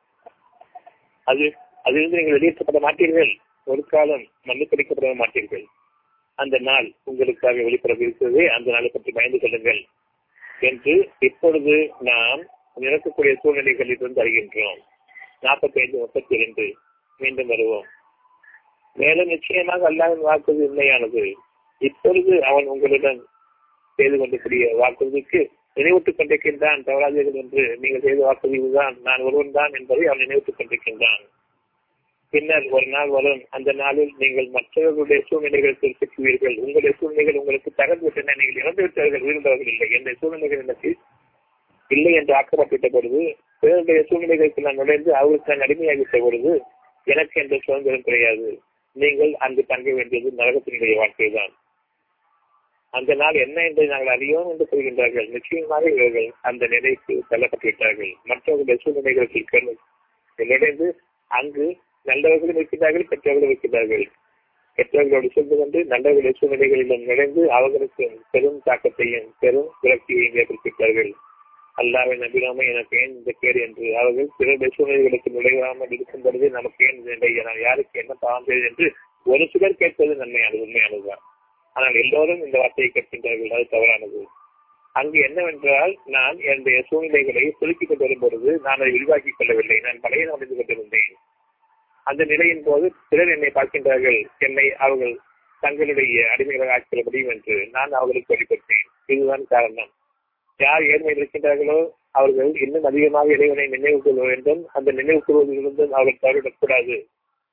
அது அதிலிருந்து நீங்கள் வெளியேற்றப்பட மாட்டீர்கள் ஒரு காலம் மன்னிப்பளிக்கப்பட மாட்டீர்கள் அந்த நாள் உங்களுக்காக வெளிப்பட இருக்கிறதே அந்த நாளை பற்றி பயந்து கொள்ளுங்கள் என்று இப்பொழுது நாம் நிரக்கக்கூடிய சூழ்நிலைகளில் இருந்து அறிகின்றோம் நாற்பத்தி ஐந்து முப்பத்தி இரண்டு மீண்டும் வருவோம் மேலும் நிச்சயமாக அல்லாவின் வாக்குறுதி உண்மையானது இப்பொழுது அவன் உங்களுடன் செய்து கொண்டிருக்கூடிய வாக்குறுதிக்கு நினைவூட்டுக் கொண்டிருக்கின்றான் தவறாதீர்கள் என்று நீங்கள் செய்த வாக்குறுதி தான் நான் ஒருவன் தான் என்பதை அவன் நினைவூட்டுக் கொண்டிருக்கின்றான் பின்னர் ஒரு நாள் வரும் அந்த நாளில் நீங்கள் மற்றவர்களுடைய சூழ்நிலைகளுக்கு சிக்குவீர்கள் உங்களுடைய சூழ்நிலைகள் உங்களுக்கு தகர்ந்து விட்டன நீங்கள் இறந்து விட்டவர்கள் உயிர்ந்தவர்கள் இல்லை எந்த சூழ்நிலைகள் எனக்கு இல்லை என்று ஆக்கப்பட்டுவிட்ட பொழுது பிறருடைய சூழ்நிலைகளுக்கு நான் நுழைந்து அவருக்கு நான் அடிமையாகிவிட்ட பொழுது எனக்கு எந்த சுதந்திரம் கிடையாது நீங்கள் அங்கு தங்க வேண்டியது நரகத்தினுடைய வாழ்க்கை தான் அந்த நாள் என்ன என்பதை நாங்கள் அறியோம் என்று சொல்கின்றார்கள் நிச்சயமாக இவர்கள் அந்த நிலைக்கு தள்ளப்பட்டுவிட்டார்கள் மற்றவர்களுடைய சூழ்நிலைகளுக்கு நுழைந்து அங்கு நல்லவர்களும் இருக்கின்றார்கள் கெட்டவர்களும் இருக்கின்றார்கள் கெட்டவர்களோடு சேர்ந்து கொண்டு நல்லவர்களுடைய சூழ்நிலைகளிலும் நுழைந்து அவர்களுக்கு பெரும் தாக்கத்தையும் பெரும் விரக்தியையும் ஏற்படுத்திவிட்டார்கள் அல்லாவை நம்பினோமே எனக்கு ஏன் இந்த கேடு என்று அவர்கள் பிறருடைய சூழ்நிலைகளுக்கு நுழையாமல் இருக்கும் பொழுது நமக்கு ஏன் இல்லை நான் யாருக்கு என்ன பாவம் செய்து என்று ஒரு சிலர் கேட்பது நன்மையானது உண்மையானதுதான் ஆனால் எல்லோரும் இந்த வார்த்தையை கேட்கின்றார்கள் அது தவறானது அங்கு என்னவென்றால் நான் என்னுடைய சூழ்நிலைகளை சுருக்கிக் கொண்டு வரும் பொழுது நான் அதை விரிவாக்கிக் கொள்ளவில்லை நான் பழைய அமைந்து கொண்டிருந்தேன் அந்த நிலையின் போது பிறர் என்னை பார்க்கின்றார்கள் என்னை அவர்கள் தங்களுடைய அடிமைகளாக ஆக்கிக்கொள்ள முடியும் என்று நான் அவர்களுக்கு வெளிப்படுத்தேன் இதுதான் காரணம் யார் ஏழ்மையில் இருக்கின்றார்களோ அவர்கள் இன்னும் அதிகமாக இறைவனை நினைவு கொள்ள வேண்டும் அந்த நினைவு கூறுவதிலிருந்தும் அவர்கள் தவறிவிடக்கூடாது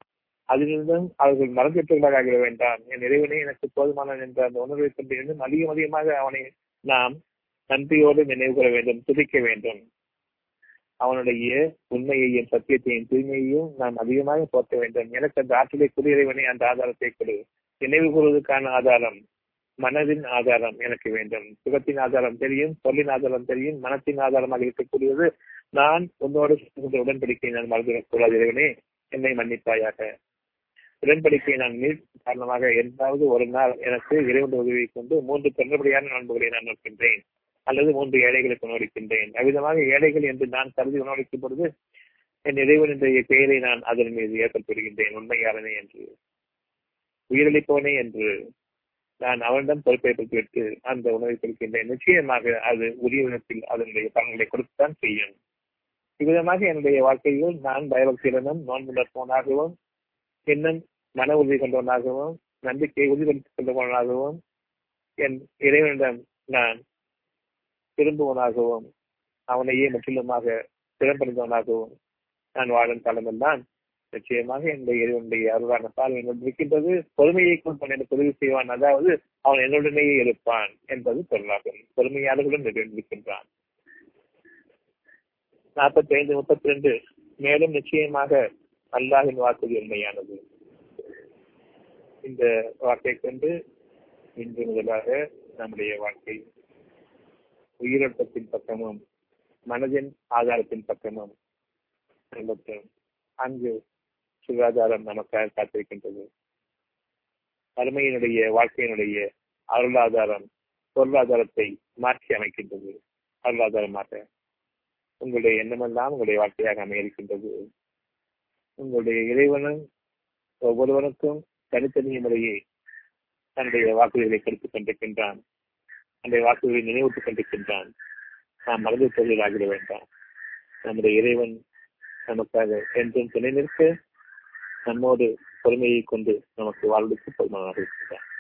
அதிலிருந்தும் அவர்கள் மறந்துவிட்டவர்களாக ஆகிட வேண்டாம் என் இறைவனே எனக்கு போதுமான என்ற அந்த உணர்வை கொண்டு இன்னும் அதிகம் அதிகமாக அவனை நாம் நன்றியோடு நினைவு கூற வேண்டும் துதிக்க வேண்டும் அவனுடைய உண்மையையும் சத்தியத்தையும் தூய்மையையும் நாம் அதிகமாக போற்ற வேண்டும் எனக்கு அந்த ஆற்றலை குடியிறைவனை அந்த ஆதாரத்தை கொடு நினைவு கூறுவதற்கான ஆதாரம் மனதின் ஆதாரம் எனக்கு வேண்டும் சுகத்தின் ஆதாரம் தெரியும் சொல்லின் ஆதாரம் தெரியும் மனத்தின் ஆதாரமாக இருக்கக்கூடியது நான் உன்னோடு உடன்படிக்கை நான் மறந்துவிடக்கூடாது இறைவனே என்னை மன்னிப்பாயாக உடன்படிக்கை நான் மீள் காரணமாக எந்தாவது ஒரு நாள் எனக்கு இறைவன் உதவியை கொண்டு மூன்று பெருபடியான நண்பர்களை நான் நோக்கின்றேன் அல்லது மூன்று ஏழைகளுக்கு உணவளிக்கின்றேன் அவ்விதமாக ஏழைகள் என்று நான் கருதி உணவளிக்கும் பொழுது என் இறைவன் என்ற பெயரை நான் அதன் மீது ஏற்படுத்துகின்றேன் உண்மையாளனே என்று உயிரிழப்பவனே என்று நான் அவனிடம் பொறுப்பேற்றுவிட்டு அந்த உணவை கொடுக்கின்றேன் நிச்சயமாக அது உரிய விதத்தில் அதனுடைய பலன்களை கொடுத்துத்தான் செய்யும் இவ்விதமாக என்னுடைய வாழ்க்கையில் நான் பயபக்தியுடனும் நோன்புணர்ப்பவனாகவும் இன்னும் மன உறுதி கொண்டவனாகவும் நம்பிக்கையை உறுதிப்படுத்திக் கொண்டவனாகவும் என் இறைவனிடம் நான் திரும்புவனாகவும் அவனையே முற்றிலுமாக திறம்படுத்தவனாகவும் நான் வாழும் காலமெல்லாம் நிச்சயமாக என்னுடைய இறைவனுடைய அருளான பால் என்னோடு இருக்கின்றது பொறுமையை கொண்டு எனக்கு உதவி செய்வான் அதாவது அவன் என்னுடனேயே இருப்பான் என்பது பொருளாகும் பொறுமையாளர்களுடன் இருக்கின்றான் நாற்பத்தி ஐந்து முப்பத்தி ரெண்டு மேலும் நிச்சயமாக அல்லாஹின் வாக்குறுதி உண்மையானது இந்த வாக்கை கொண்டு இன்று முதலாக நம்முடைய வாழ்க்கை உயிரோட்டத்தின் பக்கமும் மனதின் ஆதாரத்தின் பக்கமும் அங்கு சுகாதாரம் நமக்காக காத்திருக்கின்றது அருமையினுடைய வாழ்க்கையினுடைய அருளாதாரம் பொருளாதாரத்தை மாற்றி அமைக்கின்றது அருளாதாரமாக உங்களுடைய எண்ணமெல்லாம் உங்களுடைய வாழ்க்கையாக அமையிருக்கின்றது உங்களுடைய இறைவனும் ஒவ்வொருவனுக்கும் தனித்தனி முறையே தன்னுடைய வாக்குறுதிகளை கொடுத்துக் கொண்டிருக்கின்றான் அந்த வாக்குறுதியை நினைவூட்டுக் கொண்டிருக்கின்றான் நாம் மறந்து தொழில் ஆகிட வேண்டாம் நம்முடைய இறைவன் நமக்காக என்றும் துணை நிற்க நம்மோடு பொறுமையை கொண்டு நமக்கு வாழ்வுக்கு பொறுமையாக இருக்கின்றான்